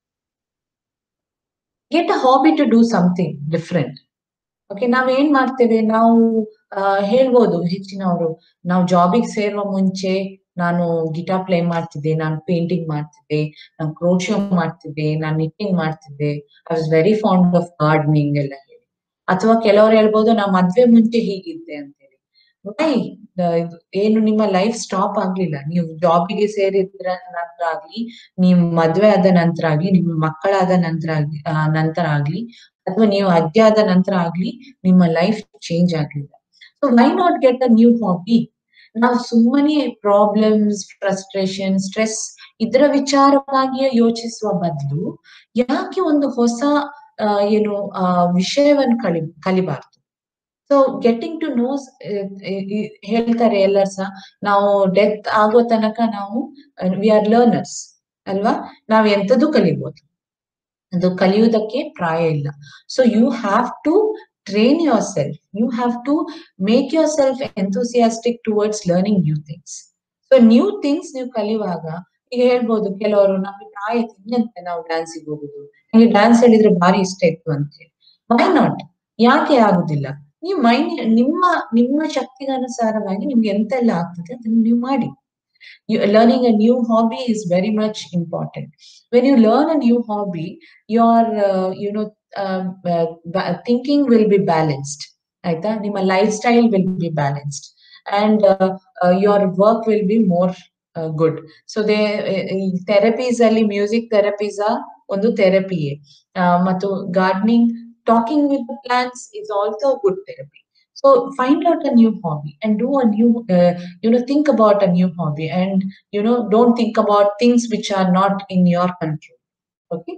get a hobby to do something different okay ನಾವ್ ಏನ್ ಮಾಡ್ತೇವೆ ನಾವು ಹೇಳ್ಬೋದು ಹೆಚ್ಚಿನವರು ನಾವು ಜಾಬಿಗೆ ಸೇರುವ ಮುಂಚೆ ನಾನು ಗಿಟಾರ್ ಪ್ಲೇ ಮಾಡ್ತಿದ್ದೆ ನಾನು ಪೇಂಟಿಂಗ್ ಮಾಡ್ತಿದ್ದೆ ನಾನು ಕ್ರೋಶೋ ಮಾಡ್ತಿದ್ದೆ ನಾನು ನಿಟ್ಟಿಂಗ್ ಮಾಡ್ತಿದ್ದೆ I was very fond of gardening ಎಲ್ಲ ಹೇಳಿ ಅಥವಾ ಕೆಲವರು ಹೇಳ್ಬೋದು ನಾ ಮದ್ವೆ ಮುಂಚೆ ಹೀಗಿದ್ದೆ ಅಂತ ಹೇಳಿ ವೈ ಏನು ನಿಮ್ಮ ಲೈಫ್ ಸ್ಟಾಪ್ ಆಗ್ಲಿಲ್ಲ ನೀವು ಜಾಬಿಗೆ ಸೇರಿದ್ರ ನಂತರ ಆಗ್ಲಿ ನೀವು ಮದ್ವೆ ಆದ ನಂತರ ಆಗ್ಲಿ ನಿಮ್ಮ ಮಕ್ಕಳಾದ ನಂತರ ಆಗ್ಲಿ ನಂತರ ಆಗ್ಲಿ ಅಥವಾ ನೀವು ಅಜ್ಜ ಆದ ನಂತರ ಆಗ್ಲಿ ನಿಮ್ಮ ಲೈಫ್ ಚೇಂಜ್ ಆಗ್ಲಿಲ್ಲ so why not get a new hobby ನಾವು ಸುಮ್ಮನೆ ಪ್ರಾಬ್ಲಮ್ಸ್ ಫ್ರಸ್ಟ್ರೇಷನ್ ಸ್ಟ್ರೆಸ್ ಇದರ ವಿಚಾರವಾಗಿಯೇ ಯೋಚಿಸುವ ಬದಲು ಯಾಕೆ ಒಂದು ಹೊಸ ಏನು ಆ ವಿಷಯವನ್ನು ಕಲಿ ಕಲಿಬಾರ್ದು ಸೊ ಗೆಟಿಂಗ್ ಟು ನೋಸ್ ಹೇಳ್ತಾರೆ ಎಲ್ಲರೂ ಸಹ ನಾವು ಡೆತ್ ಆಗೋ ತನಕ ನಾವು ವಿ ಆರ್ ಲರ್ನರ್ಸ್ ಅಲ್ವಾ ನಾವ್ ಎಂತದ್ದು ಕಲಿಬಹುದು ಅದು ಕಲಿಯುವುದಕ್ಕೆ ಪ್ರಾಯ ಇಲ್ಲ so you have to train yourself you have to make yourself enthusiastic towards learning new things so new things ನೀವು ಕಲಿಯುವಾಗ ಈಗ ಹೇಳ್ಬೋದು ಕೆಲವರು ನಮ್ಗೆ ಪ್ರಾಯ ಹಿಂಗಂತೆ ನಾವು ಡ್ಯಾನ್ಸಿಗೆ ಹೋಗುದು ನನಗೆ ಡ್ಯಾನ್ಸ್ ಹೇಳಿದ್ರೆ ಭಾರಿ ಇಷ್ಟ ಇತ್ತು ಅಂತ ಹೇಳಿ ವೈ ನಾಟ್ ಯಾಕೆ ಆಗುದಿಲ್ಲ ನೀವು ಮೈಂಡ್ ನಿಮ್ಮ ನಿಮ್ಮ ಶಕ್ತಿಗೆ ಅನುಸಾರವಾಗಿ ನಿಮ್ಗೆ ಎಂತೆಲ್ಲ ಆಗ್ತದೆ ಅದನ್ನು ನೀವು ಮಾಡಿ you, learning a new hobby is very much important when you learn a new hobby your uh, you know uh, uh, thinking will be balanced ಆಯ್ತಾ ನಿಮ್ಮ lifestyle will be balanced and your work will be more good so they therapies ಅಲ್ಲಿ ಮ್ಯೂಸಿಕ್ ಥೆರಪೀಸ್ ಒಂದು ಥೆರಪಿಯೇ ಮತ್ತು gardening talking with plants is also good therapy So find out a new hobby and do a new, uh, you know, think about a new hobby and, you know, don't think about things which are not in your control. Okay.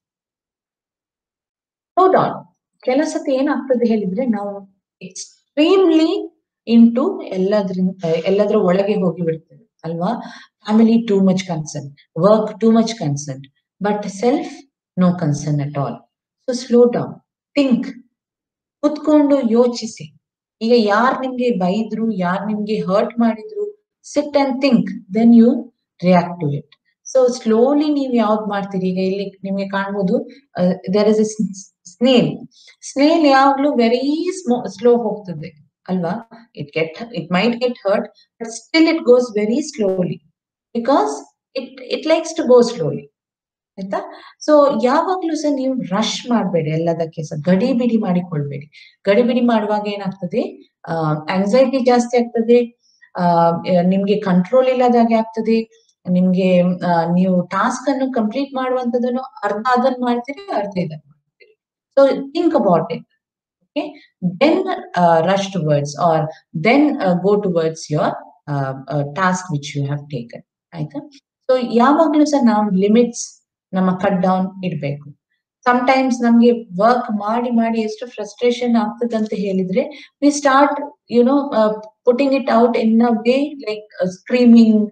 Slow down. ಕೆಲಸಕ್ಕೆ ಏನಾಗ್ತದೆ ಹೇಳಿದ್ರೆ ನಾವು ಎಕ್ಸ್ಟ್ರೀಮ್ಲಿ ಇಂಟು ಎಲ್ಲದ್ರಿಂದ ಎಲ್ಲದರ ಒಳಗೆ ಹೋಗಿ ಬಿಡ್ತೇವೆ ಅಲ್ವಾ family too much concern work too much concern but self no concern at all so slow down think ಕುತ್ಕೊಂಡು ಯೋಚಿಸಿ ಈಗ ಯಾರ್ ನಿಮ್ಗೆ ಬೈದ್ರು ಯಾರ್ ನಿಮ್ಗೆ ಹರ್ಟ್ ಮಾಡಿದ್ರು sit and think then you react to it so slowly ನೀವು ಯಾವ್ದು ಮಾಡ್ತೀರಿ ಈಗ ಇಲ್ಲಿ ನಿಮ್ಗೆ ಕಾಣ್ಬೋದು there is a snail snail ಯಾವಾಗ್ಲೂ ವೆರಿ ಸ್ಮೋ ಸ್ಲೋ ಹೋಗ್ತದೆ ಅಲ್ವಾ it get it might get hurt but still it goes very slowly because it it likes to go slowly ಆಯ್ತಾ ಸೊ ಯಾವಾಗ್ಲೂ ಸಹ ನೀವು ರಶ್ ಮಾಡಬೇಡಿ ಎಲ್ಲದಕ್ಕೆ ಸಹ ಗಡಿ ಬಿಡಿ ಮಾಡಿಕೊಳ್ಬೇಡಿ ಗಡಿ ಬಿಡಿ ಮಾಡುವಾಗ ಏನಾಗ್ತದೆ ಆಂಗ್ಸೈಟಿ ಜಾಸ್ತಿ ಆಗ್ತದೆ ಆ ನಿಮ್ಗೆ ಕಂಟ್ರೋಲ್ ಇಲ್ಲದಾಗೆ ಆಗ್ತದೆ ನಿಮ್ಗೆ ನೀವು ಟಾಸ್ಕ್ ಅನ್ನು ಕಂಪ್ಲೀಟ್ ಮಾಡುವಂತದನ್ನು ಅರ್ಧ ಅದನ್ನ ಮಾಡ್ತೀರಿ ಅರ್ಧ ಇದನ್ನ ಮಾಡ್ತೀರಿ so think about it okay then rush towards or then go towards your task which you have taken ಆಯ್ತಾ ಸೊ ಯಾವಾಗ್ಲೂ ಸಹ ನಾವು ಲಿಮಿಟ್ಸ್ ನಮ್ಮ ಕಟ್ ಡೌನ್ ಇಡ್ಬೇಕು ಟೈಮ್ಸ್ ನಮ್ಗೆ ವರ್ಕ್ ಮಾಡಿ ಮಾಡಿ ಎಷ್ಟು ಫ್ರಸ್ಟ್ರೇಷನ್ ಆಗ್ತದೆ ಅಂತ ಹೇಳಿದ್ರೆ we start you know putting it out in a way like screaming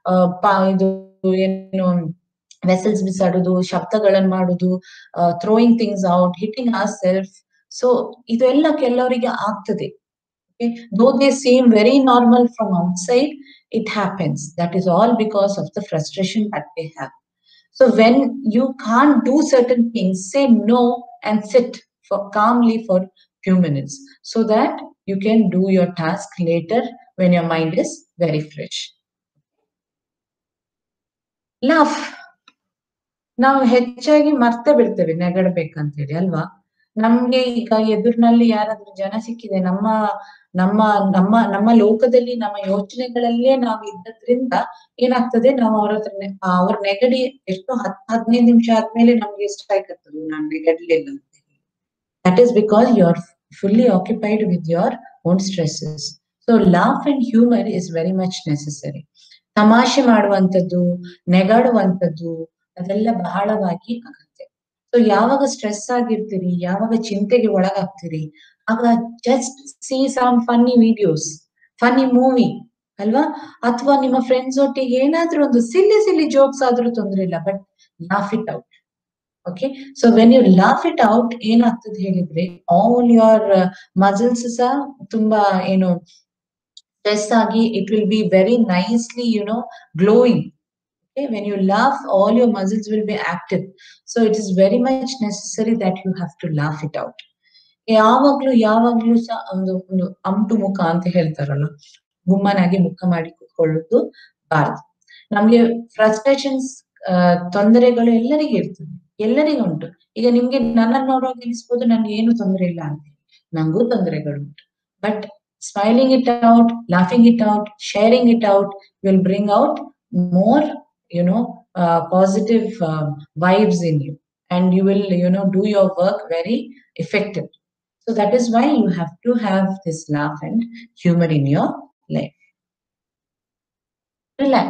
ಇದು ಏನು ವೆಸಲ್ಸ್ ಬಿಸಾಡುದು ಶಬ್ದಗಳನ್ನು ಮಾಡುದು throwing things out hitting our self so ಇದೆಲ್ಲ ಕೆಲವರಿಗೆ ಆಗ್ತದೆ though they seem very normal from outside it happens that is all because of the frustration that they have So when you can't do certain things, say no and sit for calmly for few minutes so that you can do your task later when your mind is very fresh. Laugh. ನಾವು ಹೆಚ್ಚಾಗಿ ಮರ್ತೆ ಬಿಡ್ತೇವೆ ನೆಗಡ್ಬೇಕಂತ ಹೇಳಿ ಅಲ್ವಾ ನಮ್ಗೆ ಈಗ ಎದುರಿನಲ್ಲಿ ಯಾರಾದ್ರೂ ಜನ ಸಿಕ್ಕಿದೆ ನಮ್ಮ ನಮ್ಮ ನಮ್ಮ ನಮ್ಮ ಲೋಕದಲ್ಲಿ ನಮ್ಮ ಯೋಚನೆಗಳಲ್ಲೇ ನಾವು ಇದ್ದದ್ರಿಂದ ಏನಾಗ್ತದೆ ನಾವು ಅವ್ರ ಹತ್ರ ನೆ- ಆ, ಅವ್ರ ನೆಗಡಿ ಎಷ್ಟು ಹತ್ ಹದಿನೈದು ನಿಮಿಷ ಆದ್ಮೇಲೆ ನಮ್ಗೆ ಸ್ಟ್ರೈಕ್ ಆಗ್ತದೆ ನಾನು ನೆಗಡ್ಲಿಲ್ಲ ಅಂತ ಹೇಳಿ that is because you are fully occupied with your own stresses so laugh and humour is very much necessary ತಮಾಷೆ ಮಾಡುವಂಥದ್ದು ನೆಗಾಡುವಂಥದ್ದು ಅದೆಲ್ಲ ಬಹಳವಾಗಿ ಅಗತ್ಯ ಸೊ ಯಾವಾಗ ಸ್ಟ್ರೆಸ್ ಆಗಿರ್ತೀರಿ ಯಾವಾಗ ಚಿಂತೆಗೆ ಒಳಗಾಗ್ತೀರಿ ಆಗ just see some funny videos funny movie ಅಲ್ವಾ ಅಥವಾ ನಿಮ್ಮ ಫ್ರೆಂಡ್ಸ್ ಒಟ್ಟಿಗೆ ಏನಾದ್ರೂ ಒಂದು ಸಿಲ್ಲಿ ಸಿಲ್ಲಿ ಜೋಕ್ಸ್ ಆದ್ರೂ ತೊಂದ್ರೆ ಇಲ್ಲ but laugh it out okay so when you laugh it out ಏನಾಗ್ತದೆ ಹೇಳಿದ್ರೆ ಆಲ್ ಯೋರ್ ಮಸಲ್ಸ್ ಸಹ ತುಂಬಾ ಏನು ಸ್ಟ್ರೆಸ್ ಆಗಿ it will be very nicely you know glowing Okay, when you laugh, all your muscles will be active. So it is very much necessary that you have to laugh it out. ಯಾವಾಗ್ಲೂ ಯಾವಾಗ್ಲೂ ಸಹ ಒಂದು ಒಂದು ಅಂಟು ಮುಖ ಅಂತ ಹೇಳ್ತಾರಲ್ಲ ಗುಮ್ಮನಾಗಿ ಮುಖ ಮಾಡಿ ಕೂತ್ಕೊಳ್ಳೋದು ಬಾರದು ನಮ್ಗೆ ಫ್ರಸ್ಟ್ರೇಷನ್ಸ್ ತೊಂದರೆಗಳು ಎಲ್ಲರಿಗೂ ಇರ್ತದೆ ಎಲ್ಲರಿಗೂ ಉಂಟು ಈಗ ನಿಮ್ಗೆ ನನ್ನನ್ನು ನೋಡುವಾಗ ಅನಿಸ್ಬೋದು ನನ್ಗೆ ಏನು ತೊಂದರೆ ಇಲ್ಲ ಅಂತ ನಂಗೂ ತೊಂದರೆಗಳು ಉಂಟು but smiling it out laughing it out sharing it out will bring out more you know uh, positive um, vibes in you and you will you know do your work very effective so that is why you have to have this laugh and humor in your life relax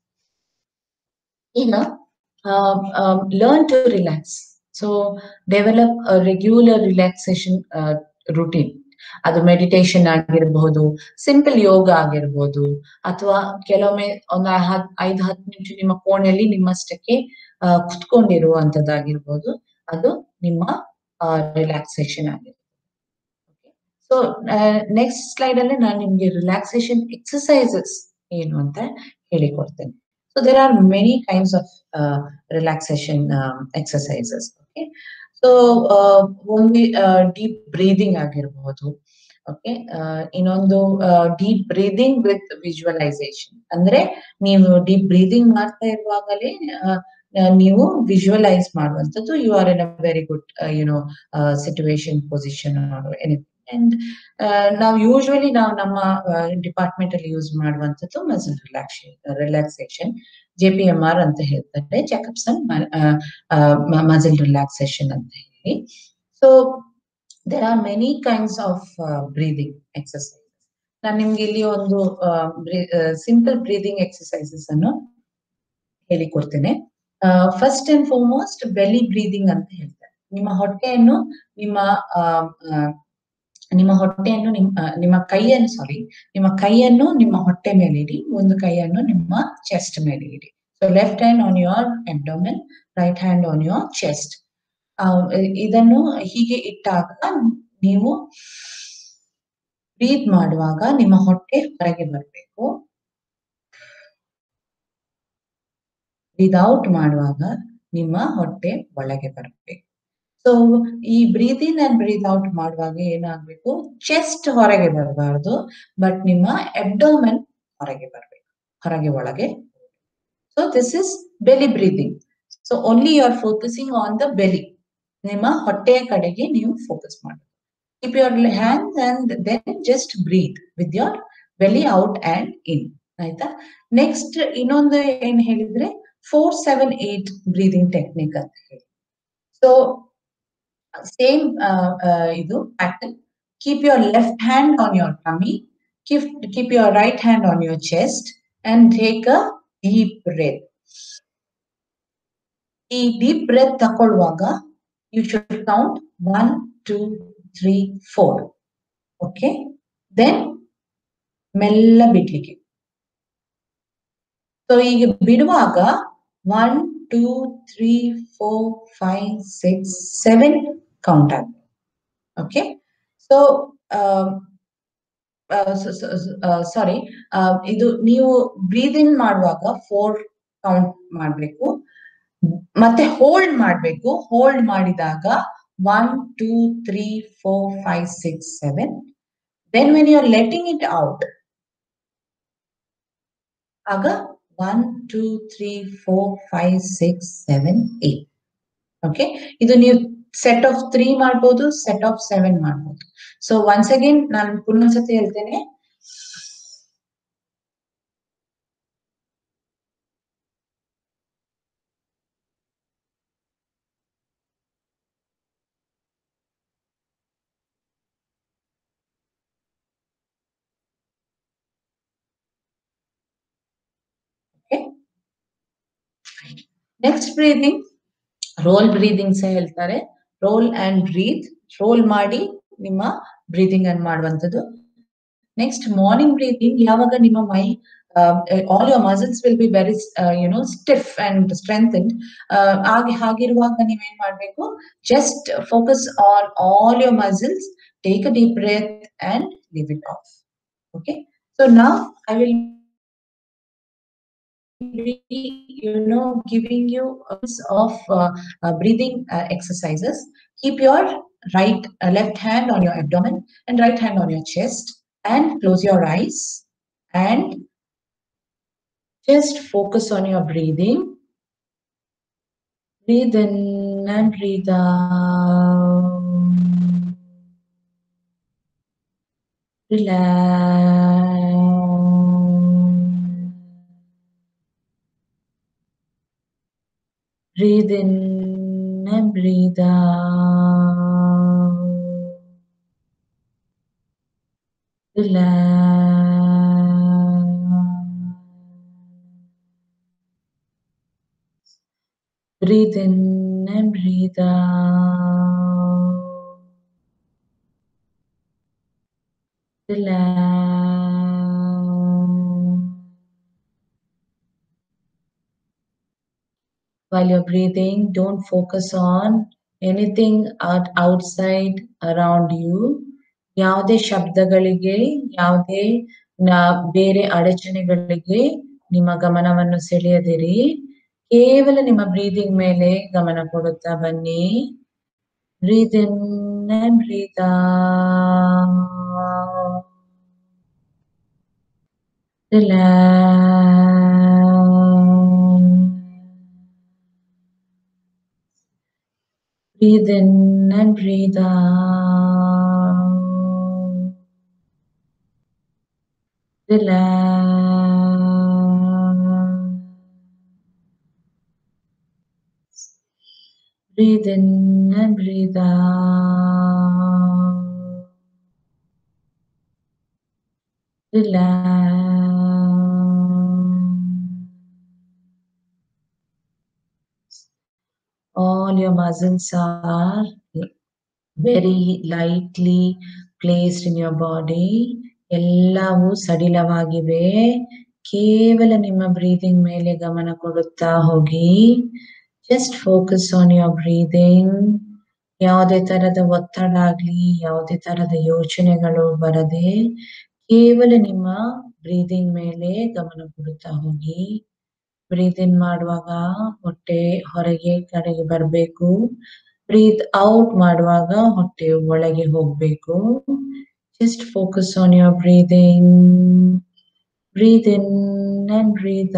you know um, um, learn to relax so develop a regular relaxation uh, routine ಅದು ಮೆಡಿಟೇಷನ್ ಆಗಿರಬಹುದು ಸಿಂಪಲ್ ಯೋಗ ಆಗಿರ್ಬೋದು ಅಥವಾ ಕೆಲವೊಮ್ಮೆ ಒಂದು ಹತ್ ಐದು ಹತ್ತು ನಿಮಿಷ ನಿಮ್ಮ ಕೋಣೆಯಲ್ಲಿ ನಿಮ್ಮಷ್ಟಕ್ಕೆ ಆ, ಕುತ್ಕೊಂಡಿರುವಂತದ್ದಾಗಿರ್ಬೋದು ಅದು ನಿಮ್ಮ ರಿಲ್ಯಾಕ್ಸೇಷನ್ ಆಗಿರುತ್ತೆ ಸೊ ನೆಕ್ಸ್ಟ್ ಸ್ಲೈಡ್ ಅಲ್ಲಿ ನಾನು ನಿಮ್ಗೆ ರಿಲ್ಯಾಕ್ಸೇಷನ್ ಎಕ್ಸಸೈಸಸ್ ಏನು ಅಂತ ಹೇಳಿಕೊಡ್ತೇನೆ so there are many kinds of relaxation exercises okay so ಒಂದು ಡೀಪ್ ಬ್ರೀದಿಂಗ್ ಆಗಿರಬಹುದು ಓಕೆ ಇನ್ನೊಂದು ಡೀಪ್ ಬ್ರೀದಿಂಗ್ ವಿತ್ ವಿಜುವಲೈಸೇಷನ್ ಅಂದ್ರೆ ನೀವು ಡೀಪ್ ಬ್ರೀದಿಂಗ್ ಮಾಡ್ತಾ ಇರುವಾಗಲೇ ಆ, ಆ, ನೀವು ವಿಜುವಲೈಸ್ ಮಾಡುವಂಥದ್ದು you are in a very good you know situation position anything and ನಾವು ಯೂಶುವಲಿ ನಾವು ನಮ್ಮ ಡಿಪಾರ್ಟ್ಮೆಂಟ್ ಅಲ್ಲಿ ಯೂಸ್ ಮಾಡುವಂಥದ್ದು muscle relaxation relaxation J P M R ಅಂತ ಹೇಳ್ತಾರೆ ಚೆಕಪ್ಸ್ ಅಂಡ್ ಮಸಲ್ ರಿಲ್ಯಾಕ್ಸೇಷನ್ ಅಂತ ಹೇಳಿ so there are many kinds of breathing exercise ನಾನು ನಿಮ್ಗೆ ಇಲ್ಲಿ ಒಂದು ಸಿಂಪಲ್ ಬ್ರೀದಿಂಗ್ ಎಕ್ಸಸೈಸಸ್ ಅನ್ನು ಹೇಳಿಕೊಡ್ತೇನೆ first and foremost belly breathing ಅಂತ ಹೇಳ್ತಾರೆ ನಿಮ್ಮ ಹೊಟ್ಟೆಯನ್ನು ನಿಮ್ಮ ಆ, ಆ, ನಿಮ್ಮ ಹೊಟ್ಟೆಯನ್ನು ನಿಮ್ಮ ಆ, ನಿಮ್ಮ ಕೈಯನ್ನು ಸಾರಿ ನಿಮ್ಮ ಕೈಯನ್ನು ನಿಮ್ಮ ಹೊಟ್ಟೆ ಮೇಲೆ ಇಡಿ ಒಂದು ಕೈಯನ್ನು ನಿಮ್ಮ ಚೆಸ್ಟ್ ಮೇಲೆ ಇಡಿ so left hand on your abdomen right hand on your chest ಇದನ್ನು ಹೀಗೆ ಇಟ್ಟಾಗ ನೀವು ಬ್ರೀತ್ ಮಾಡುವಾಗ ನಿಮ್ಮ ಹೊಟ್ಟೆ ಹೊರಗೆ ಬರಬೇಕು ಬ್ರೀತ್ ಔಟ್ ಮಾಡುವಾಗ ನಿಮ್ಮ ಹೊಟ್ಟೆ ಒಳಗೆ ಬರಬೇಕು ಸೊ ಈ breathe in and breathe out ಮಾಡುವಾಗ ಏನಾಗ್ಬೇಕು ಚೆಸ್ಟ್ ಹೊರಗೆ ಬರಬಾರ್ದು ಬಟ್ ನಿಮ್ಮ ಎಬ್ಡೋಮೆನ್ ಹೊರಗೆ ಬರಬೇಕು ಹೊರಗೆ ಒಳಗೆ so this is belly breathing so only you are focusing on the belly ನಿಮ್ಮ ಹೊಟ್ಟೆಯ ಕಡೆಗೆ ನೀವು ಫೋಕಸ್ ಮಾಡಿ keep your hand and then just breathe with your belly out and in ಆಯ್ತಾ ನೆಕ್ಸ್ಟ್ ಇನ್ನೊಂದು ಏನ್ ಹೇಳಿದ್ರೆ four seven eight breathing technique ಅಂತ ಹೇಳಿ ಸೊ ಸೇಮ್ ಇದು pattern keep your left hand on your tummy keep keep your right hand on your chest and take a deep breath ಈ ಡೀಪ್ ಬ್ರೆತ್ ತಗೊಳ್ಳುವಾಗ you should count one two three four okay then ಮೆಲ್ಲ ಬಿಡ್ಲಿಕ್ಕೆ ಸೊ ಈಗ ಬಿಡುವಾಗ one two three four five six seven count ಆಗುತ್ತೆ ಓಕೆ ಸೊ ಸಾರಿ ಇದು ನೀವು ಬ್ರೀದ್ ಇನ್ ಮಾಡುವಾಗ ಫೋರ್ ಕೌಂಟ್ ಮಾಡಬೇಕು ಮತ್ತೆ ಹೋಲ್ಡ್ ಮಾಡಬೇಕು ಹೋಲ್ಡ್ ಮಾಡಿದಾಗ one two three four five six seven then when you are letting it out ಆಗ one two three four five six seven eight okay ಇದು ನೀವು ಸೆಟ್ ಆಫ್ ತ್ರೀ ಮಾಡ್ಬೋದು ಸೆಟ್ ಆಫ್ ಸೆವೆನ್ ಮಾಡ್ಬೋದು ಸೊ ಒನ್ಸ್ ಅಗೇನ್ ನಾನು ಪುನಃಸತಿ ಹೇಳ್ತೇನೆ ನೆಕ್ಸ್ಟ್ ಬ್ರೀದಿಂಗ್ ರೋಲ್ ಬ್ರೀದಿಂಗ್ ಸಹ ಹೇಳ್ತಾರೆ ರೋಲ್ ಅಂಡ್ ಬ್ರೀತ್ ರೋಲ್ ಮಾಡಿ ನಿಮ್ಮ ಬ್ರೀದಿಂಗ್ ಅನ್ನು ಮಾಡುವಂತದ್ದು ನೆಕ್ಸ್ಟ್ ಮಾರ್ನಿಂಗ್ ಬ್ರೀದಿಂಗ್ ಯಾವಾಗ ನಿಮ್ಮ ಮೈ all your muscles will be very you know stiff and strength ಹಾಗೆ ಹಾಗಿರುವಾಗ ನೀವೇನ್ ಮಾಡ್ಬೇಕು just focus on all your muscles take a deep breath and leave it off okay so ನಾ I will be, you know, giving you a piece of uh, uh, breathing uh, exercises. Keep your right, uh, left hand on your abdomen and right hand on your chest and close your eyes and just focus on your breathing. Breathe in and breathe out. Relax. Breathe in and breathe out. Relax. Breathe in and breathe out. Relax. While you're breathing, don't focus on anything out outside around you. ಯಾವುದೇ ಶಬ್ದಗಳಿಗೆ ಯಾವುದೇ ನ- ಬೇರೆ ಅಡಚಣೆಗಳಿಗೆ ನಿಮ್ಮ ಗಮನವನ್ನು ಸೆಳೆಯದಿರಿ ಕೇವಲ ನಿಮ್ಮ ಬ್ರೀದಿಂಗ್ ಮೇಲೆ ಗಮನ ಕೊಡುತ್ತಾ ಬನ್ನಿ breathe in and breathe Breathe in and breathe out. Relax. Breathe in and breathe out. Relax. All your muscles are very lightly placed in your body. ಎಲ್ಲವೂ ಸಡಿಲವಾಗಿವೆ ಕೇವಲ ನಿಮ್ಮ ಬ್ರೀದಿಂಗ್ ಮೇಲೆ ಗಮನ ಕೊಡುತ್ತಾ ಹೋಗಿ just focus on your breathing ಯಾವುದೇ ತರದ ಒತ್ತಡ ಆಗ್ಲಿ ಯಾವುದೇ ತರದ ಯೋಚನೆಗಳು ಬರದೆ ಕೇವಲ ನಿಮ್ಮ ಬ್ರೀದಿಂಗ್ ಮೇಲೆ ಗಮನ ಕೊಡುತ್ತಾ ಹೋಗಿ ಬ್ರೀತ್ ಇನ್ ಮಾಡುವಾಗ ಹೊಟ್ಟೆ ಹೊರಗೆ ಕಡೆಗೆ ಬರಬೇಕು ಬ್ರೀತ್ ಔಟ್ ಮಾಡುವಾಗ ಹೊಟ್ಟೆ ಒಳಗೆ ಹೋಗ್ಬೇಕು just focus on your breathing breathe in and breathe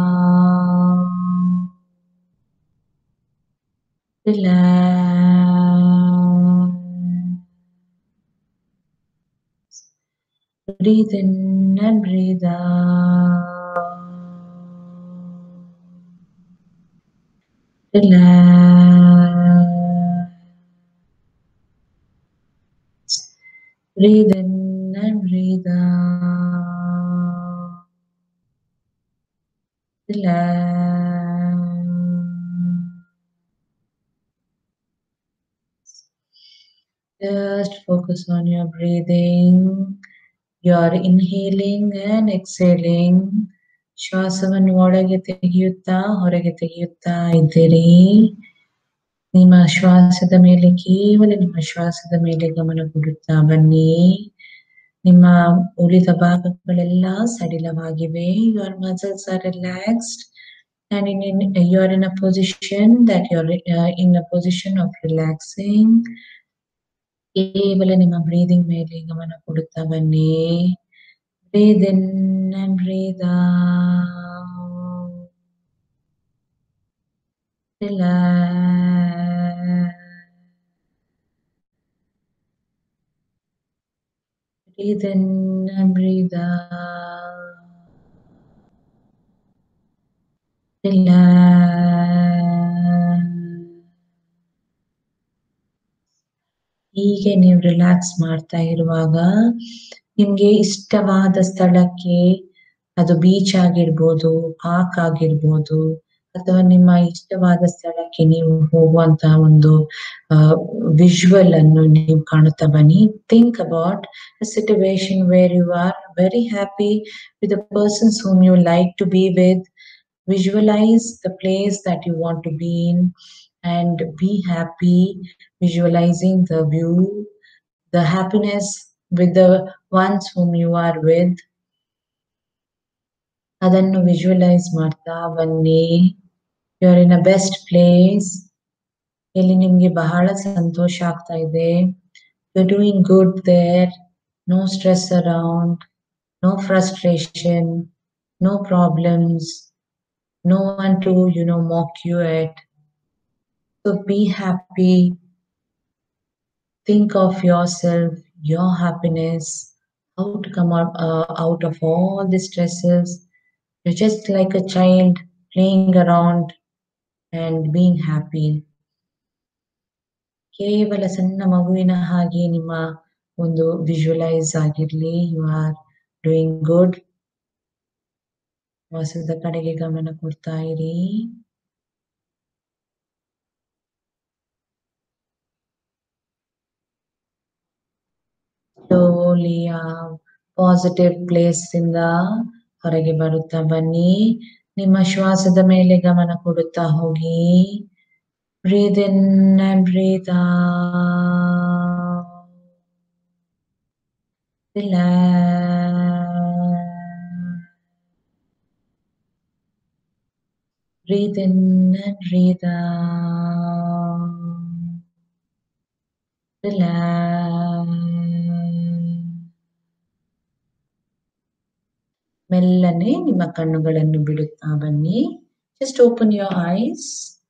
Relax. Breathe in and breathe out. Relax. Breathe in and breathe out. Relax. Just focus on your breathing. You are inhaling and exhaling. ಶ್ವಾಸವನ್ನು ಒಳಗೆ ತೆಗೆಯುತ್ತಾ ಹೊರಗೆ ತೆಗೆಯುತ್ತಾ ಇದ್ದೀರಿ ನಿಮ್ಮ ಶ್ವಾಸದ ಮೇಲೆ ಕೇವಲ ನಿಮ್ಮ ಶ್ವಾಸದ ಮೇಲೆ ಗಮನ ಕೊಡುತ್ತಾ ಬನ್ನಿ ನಿಮ್ಮ ಉಳಿದ ಭಾಗಗಳೆಲ್ಲ ಸಡಿಲವಾಗಿವೆ your muscles are relaxed and in, in you are in a position that you are uh, in a position of relaxing ಕೇವಲ ನಿಮ್ಮ ಬ್ರೀದಿಂಗ್ ಮೇಲೆ ಗಮನ ಕೊಡುತ್ತಾ ಬನ್ನಿ breathe in and breathe Breathe in and breathe out. Relax. ಹೀಗೆ ನೀವು ರಿಲ್ಯಾಕ್ಸ್ ಮಾಡ್ತಾ ಇರುವಾಗ ನಿಮ್ಗೆ ಇಷ್ಟವಾದ ಸ್ಥಳಕ್ಕೆ ಅದು ಬೀಚ್ ಆಗಿರ್ಬೋದು ಪಾರ್ಕ್ ಆಗಿರ್ಬೋದು ಅಥವಾ ನಿಮ್ಮ ಇಷ್ಟವಾದ ಸ್ಥಳಕ್ಕೆ ನೀವು ಹೋಗುವಂತಹ ಒಂದು ವಿಜುವಲ್ ಅನ್ನು ನೀವು ಕಾಣುತ್ತಾ ಬನ್ನಿ think about situation where you are very happy with the persons whom you like to be with visualize the place that you want to be in and be happy visualizing the view the happiness with the ones whom you are with ಅದನ್ನು ವಿಜುವಲೈಸ್ ಮಾಡ್ತಾ ಬನ್ನಿ you are in a best place ಇಲ್ಲಿ ನಿಮ್ಗೆ ಬಹಳ ಸಂತೋಷ ಆಗ್ತಾ ಇದೆ you are doing good there no stress around no frustration no problems no one to you know mock you at so be happy think of yourself your happiness how to come out, uh, out of all the stresses you're just like a child playing around and being happy ಕೇವಲ ಸಣ್ಣ ಮಗುವಿನ ಹಾಗೆ ನಿಮ್ಮ ಒಂದು ವಿಜುವಲೈಸ್ ಆಗಿರ್ಲಿ ಯು ಆರ್ ಡೂಯಿಂಗ್ ಗುಡ್ ವಾಸದ ಕಡೆಗೆ ಗಮನ ಕೊಡ್ತಾ ಇರಿ ಸ್ಲೋಲಿ ಆ ಪಾಸಿಟಿವ್ ಪ್ಲೇಸ್ ಇಂದ ಹೊರಗೆ ಬರುತ್ತಾ ಬನ್ನಿ ನಿಮ್ಮ ಶ್ವಾಸದ ಮೇಲೆ ಗಮನ ಕೊಡುತ್ತಾ ಹೋಗಿ breathe in and breathe relax Breathe in and breathe out. Relax. ಮೆಲ್ಲನೆ ನಿಮ್ಮ ಕಣ್ಣುಗಳನ್ನು ಬಿಡುತ್ತಾ ಬನ್ನಿ just open your eyes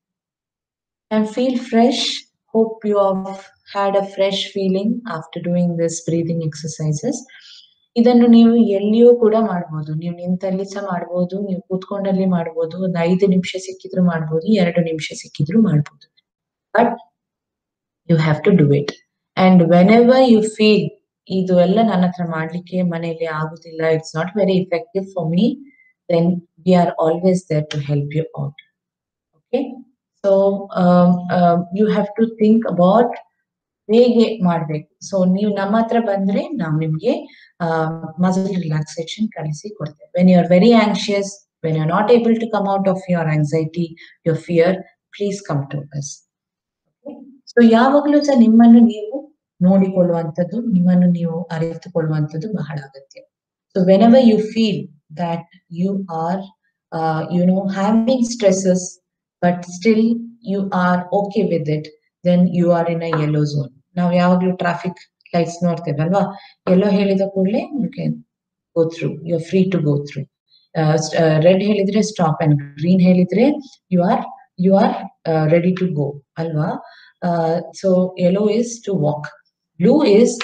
and feel fresh. Hope you have had a fresh feeling after doing this breathing exercises. ಇದನ್ನು ನೀವು ಎಲ್ಲಿಯೂ ಕೂಡ ಮಾಡ್ಬೋದು ನೀವು ನಿಂತಲ್ಲಿ ಸಹ ಮಾಡ್ಬೋದು ನೀವು ಕೂತ್ಕೊಂಡಲ್ಲಿ ಮಾಡ್ಬೋದು ಒಂದು ಐದು ನಿಮಿಷ ಸಿಕ್ಕಿದ್ರು ಮಾಡ್ಬೋದು ಎರಡು ನಿಮಿಷ ಸಿಕ್ಕಿದ್ರು ಮಾಡ್ಬೋದು but you have to do it and whenever you feel ಇದು ಎಲ್ಲ ನನ್ನ ಹತ್ರ ಮಾಡ್ಲಿಕ್ಕೆ ಮನೆಯಲ್ಲಿ ಆಗುದಿಲ್ಲ it's not very effective for me then we are always there to help you out okay so you have to think about ಹೇಗೆ ಮಾಡ್ಬೇಕು ಸೊ ನೀವು ನಮ್ಮ ಹತ್ರ ಬಂದ್ರೆ ನಾವು ನಿಮ್ಗೆ ಮಸಲ್ ರಿಲ್ಯಾಕ್ಸೇಷನ್ ಕಲಿಸಿ ಕೊಡ್ತೇವೆ when you are very anxious when you are not able to come out of your anxiety your fear please come to us so ಯಾವಾಗಲೂ ಸಹ ನಿಮ್ಮನ್ನು ನೀವು ನೋಡಿಕೊಳ್ಳುವಂಥದ್ದು ನಿಮ್ಮನ್ನು ನೀವು ಅರಿತುಕೊಳ್ಳುವಂಥದ್ದು ಬಹಳ ಅಗತ್ಯ so whenever you feel that you are you know having stresses but still you are okay with it then you are in a yellow zone ನಾವು ಯಾವಾಗ್ಲೂ ಟ್ರಾಫಿಕ್ ಲೈಟ್ಸ್ ನೋಡ್ತೇವಲ್ವಾ ಎಲ್ಲೋ ಹೇಳಿದ ಕೂಡಲೇ you can go through you are free to go through red ಹೇಳಿದ್ರೆ ಸ್ಟಾಪ್ ಅಂಡ್ ಗ್ರೀನ್ ಹೇಳಿದ್ರೆ you are you are ready to go ಅಲ್ವಾ so yellow is to walk blue is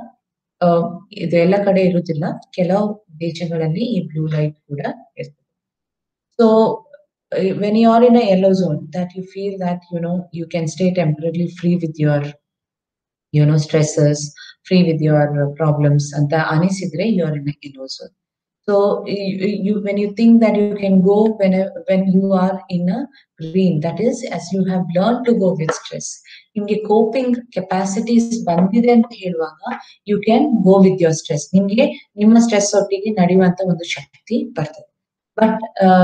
ಇದೆಲ್ಲ ಕಡೆ ಇರುವುದಿಲ್ಲ ಕೆಲವು ದೇಶಗಳಲ್ಲಿ ಈ ಬ್ಲೂ ಲೈಟ್ ಕೂಡ ಇರ್ತದೆ so when you are in a yellow zone that you feel that you know you can stay temporarily free with your you know stresses free with your uh, problems and the anisidre you are in a yellow zone so you, you when you think that you can go when when you are in a green that is as you have learned to go with stress ನಿಮ್ಗೆ ಕೋಪಿಂಗ್ ಕೆಪಾಸಿಟೀಸ್ ಬಂದಿದೆ ಅಂತ ಹೇಳುವಾಗ you can go with your stress ನಿಮ್ಗೆ ನಿಮ್ಮ ಸ್ಟ್ರೆಸ್ ಒಟ್ಟಿಗೆ ನಡೆಯುವಂತ ಒಂದು ಶಕ್ತಿ ಬರ್ತದೆ ಬಟ್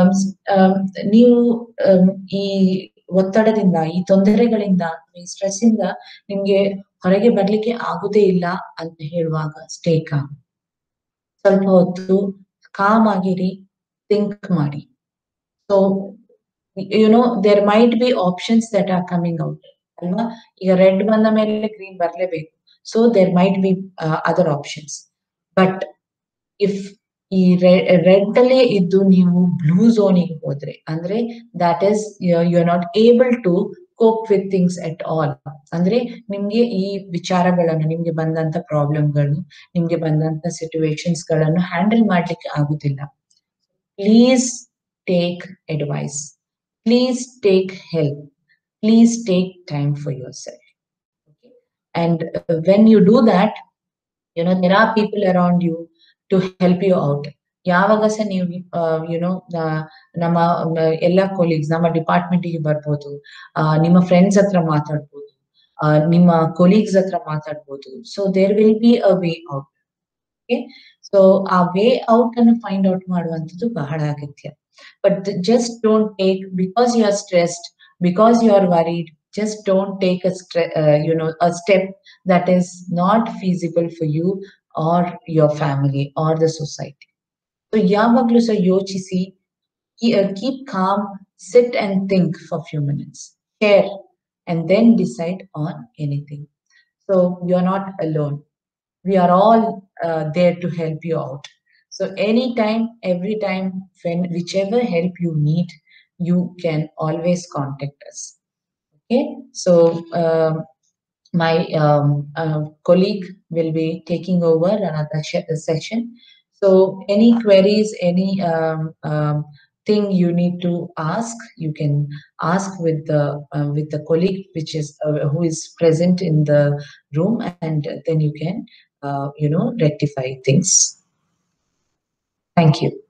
ನೀವು ಈ ಒತ್ತಡದಿಂದ ಈ ತೊಂದರೆಗಳಿಂದ ಈ ಸ್ಟ್ರೆಸ್ ಇಂದ ನಿಮ್ಗೆ ಹೊರಗೆ ಬರ್ಲಿಕ್ಕೆ ಆಗುದೇ ಇಲ್ಲ ಅಂತ ಹೇಳುವಾಗ ಸ್ಟೇ ಕಾಮ್ ಸ್ವಲ್ಪ ಹೊತ್ತು ಕಾಮ್ ಆಗಿರಿ ಥಿಂಕ್ ಮಾಡಿ so you know there might be options that are coming out ಅಲ್ವಾ ಈಗ ರೆಡ್ ಬಂದ ಮೇಲೆ ಗ್ರೀನ್ ಬರ್ಲೇಬೇಕು so there might be other options but if ಈ ರೆಡ್ ಅಲ್ಲೇ ಇದ್ದು ನೀವು ಬ್ಲೂ ಝೋನಿಗೆ ಹೋದ್ರೆ ಅಂದ್ರೆ that is you are not able to cope with things at all ಅಂದ್ರೆ ನಿಮ್ಗೆ ಈ ವಿಚಾರಗಳನ್ನು ನಿಮ್ಗೆ ಬಂದಂತ ಪ್ರಾಬ್ಲಮ್ಗಳು ನಿಮ್ಗೆ ಬಂದಂತ ಸಿಚುವೇಶನ್ಸ್ ಗಳನ್ನು ಹ್ಯಾಂಡಲ್ ಮಾಡ್ಲಿಕ್ಕೆ ಆಗುದಿಲ್ಲ please take advice please take help please take time for your self and when you do that you know there are people around you to help you out ಯಾವಾಗ ಸಹ ನೀವು ಯುನೋ ನಮ್ಮ ಎಲ್ಲ ಕೊಲೀಗ್ಸ್ ನಮ್ಮ ಡಿಪಾರ್ಟ್ಮೆಂಟ್ ಗೆ ಬರ್ಬೋದು ನಿಮ್ಮ ಫ್ರೆಂಡ್ಸ್ ಹತ್ರ ಮಾತಾಡ್ಬೋದು ನಿಮ್ಮ ಕೊಲೀಗ್ಸ್ ಹತ್ರ ಮಾತಾಡ್ಬೋದು so there will be a way out okay so a way out ಅನ್ನು ಫೈಂಡ್ ಔಟ್ ಮಾಡುವಂಥದ್ದು ಬಹಳ ಅಗತ್ಯ but just don't take because you are stressed because you are worried just don't take a uh, you know a step that is not feasible for you or your family or the society so ಯಾವಾಗ್ಲೂ ಸಹ ಯೋಚಿಸಿ keep calm sit and think for few minutes share and then decide on anything so you're not alone we are all uh, there to help you out so anytime every time when whichever help you need you can always contact us Okay, so um, my um, uh, colleague will be taking over another session. So any queries, any um, um, thing you need to ask, you can ask with the uh, with the colleague which is uh, who is present in the room, and then you can uh, you know rectify things. Thank you.